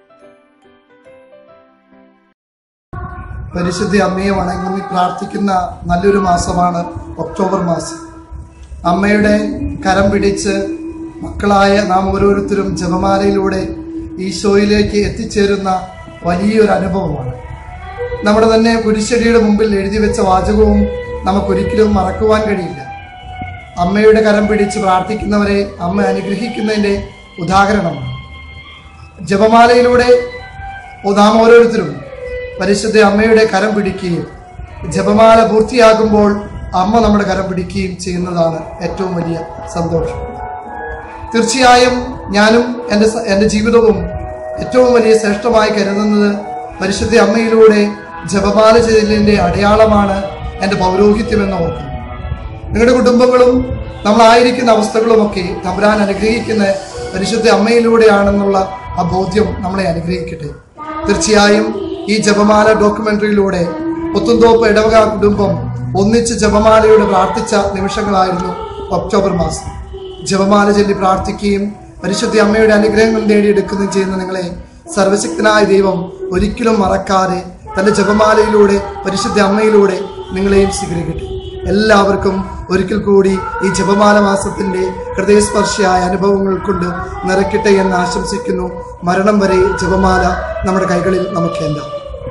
പരിശുദ്ധ അമ്മയെ വണങ്ങി പ്രാർത്ഥിക്കുന്ന നല്ലൊരു മാസമാണ് ഒക്ടോബർ മാസം അമ്മയുടെ കരം പിടിച്ച് മക്കളായ നാം ഓരോരുത്തരും ജപമാലയിലൂടെ ഈശോയിലേക്ക് എത്തിച്ചേരുന്ന വലിയൊരു അനുഭവമാണ് നമ്മുടെ തന്നെ കുരിശടിയുടെ മുമ്പിൽ എഴുതി വെച്ച വാചകവും നമുക്കൊരിക്കലും മറക്കുവാൻ കഴിയില്ല അമ്മയുടെ കരം പിടിച്ച് പ്രാർത്ഥിക്കുന്നവരെ അമ്മ അനുഗ്രഹിക്കുന്നതിൻ്റെ ഉദാഹരണമാണ് ജപമാലയിലൂടെ നാം ഓരോരുത്തരും പരിശുദ്ധ അമ്മയുടെ കരം പിടിക്കുകയും ജപമാല പൂർത്തിയാകുമ്പോൾ അമ്മ നമ്മുടെ കരം പിടിക്കുകയും ചെയ്യുന്നതാണ് ഏറ്റവും വലിയ സന്തോഷം തീർച്ചയായും ഞാനും എൻ്റെ സ- എൻ്റെ ജീവിതവും ഏറ്റവും വലിയ ശ്രേഷ്ഠമായി കരുതുന്നത് പരിശുദ്ധ അമ്മയിലൂടെ ജപമാല ചെയ്തതിൻ്റെ അടയാളമാണ് എൻ്റെ പൗരോഹിത്യമെന്ന് ഓർക്കുന്നു നിങ്ങളുടെ കുടുംബങ്ങളും നമ്മളായിരിക്കുന്ന അവസ്ഥകളുമൊക്കെ തമ്പുരാൻ അനുഗ്രഹിക്കുന്ന പരിശുദ്ധ അമ്മയിലൂടെയാണെന്നുള്ള ആ ബോധ്യം നമ്മളെ അനുഗ്രഹിക്കട്ടെ തീർച്ചയായും ഈ ജപമാല ഡോക്യുമെന്ററിയിലൂടെ പുത്തുന്തോപ്പ് ഇടവക കുടുംബം ഒന്നിച്ച് ജപമാലയോട് പ്രാർത്ഥിച്ച നിമിഷങ്ങളായിരുന്നു ഒക്ടോബർ മാസം ജപമാല ചൊല്ലി പ്രാർത്ഥിക്കുകയും പരിശുദ്ധ അമ്മയുടെ അനുഗ്രഹങ്ങൾ നേടിയെടുക്കുകയും ചെയ്യുന്ന നിങ്ങളെ സർവശക്തനായ ദൈവം ഒരിക്കലും മറക്കാതെ തന്റെ ജപമാലയിലൂടെ പരിശുദ്ധ അമ്മയിലൂടെ നിങ്ങളെയും സ്വീകരിക്കട്ടെ എല്ലാവർക്കും ഒരിക്കൽ കൂടി ഈ ജപമാല മാസത്തിന്റെ ഹൃദയസ്പർശിയായ അനുഭവങ്ങൾ കൊണ്ട് നിറയ്ക്കട്ടെ എന്ന് ആശംസിക്കുന്നു മരണം വരെ ജപമാല നമ്മുടെ കൈകളിൽ നമുക്കെല്ലാം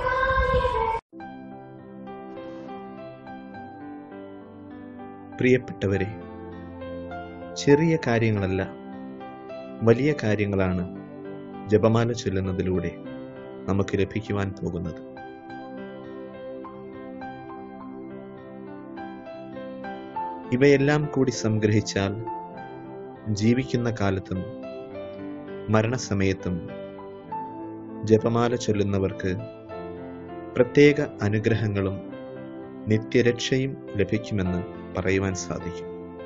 പ്രിയപ്പെട്ടവരെ ചെറിയ കാര്യങ്ങളല്ല വലിയ കാര്യങ്ങളാണ് ജപമാല ചൊല്ലുന്നതിലൂടെ നമുക്ക് ലഭിക്കുവാൻ പോകുന്നത് ഇവയെല്ലാം കൂടി സംഗ്രഹിച്ചാൽ ജീവിക്കുന്ന കാലത്തും മരണസമയത്തും ജപമാല ചൊല്ലുന്നവർക്ക് പ്രത്യേക അനുഗ്രഹങ്ങളും നിത്യരക്ഷയും ലഭിക്കുമെന്ന് പറയുവാൻ സാധിക്കും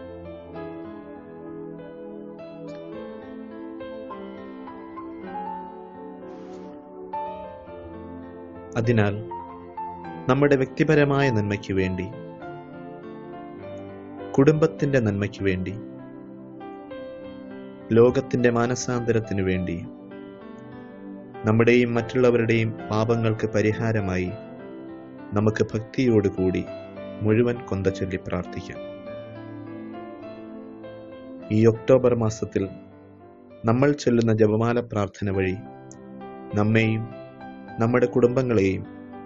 അതിനാൽ നമ്മുടെ വ്യക്തിപരമായ നന്മയ്ക്ക് വേണ്ടി കുടുംബത്തിന്റെ നന്മയ്ക്ക് വേണ്ടി ലോകത്തിന്റെ മാനസാന്തരത്തിനു വേണ്ടി നമ്മുടെയും മറ്റുള്ളവരുടെയും പാപങ്ങൾക്ക് പരിഹാരമായി നമുക്ക് ഭക്തിയോടുകൂടി മുഴുവൻ കൊന്ത ചൊല്ലി പ്രാർത്ഥിക്കാം ഈ ഒക്ടോബർ മാസത്തിൽ നമ്മൾ ചൊല്ലുന്ന ജപമാല പ്രാർത്ഥന വഴി നമ്മെയും നമ്മുടെ കുടുംബങ്ങളെയും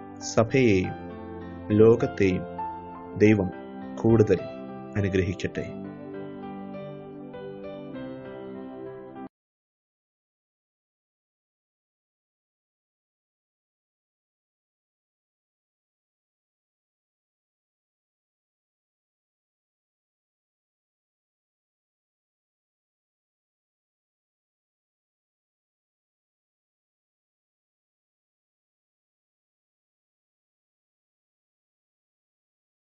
സഭയെയും ലോകത്തെയും ദൈവം കൂടുതൽ അനുഗ്രഹിക്കട്ടെ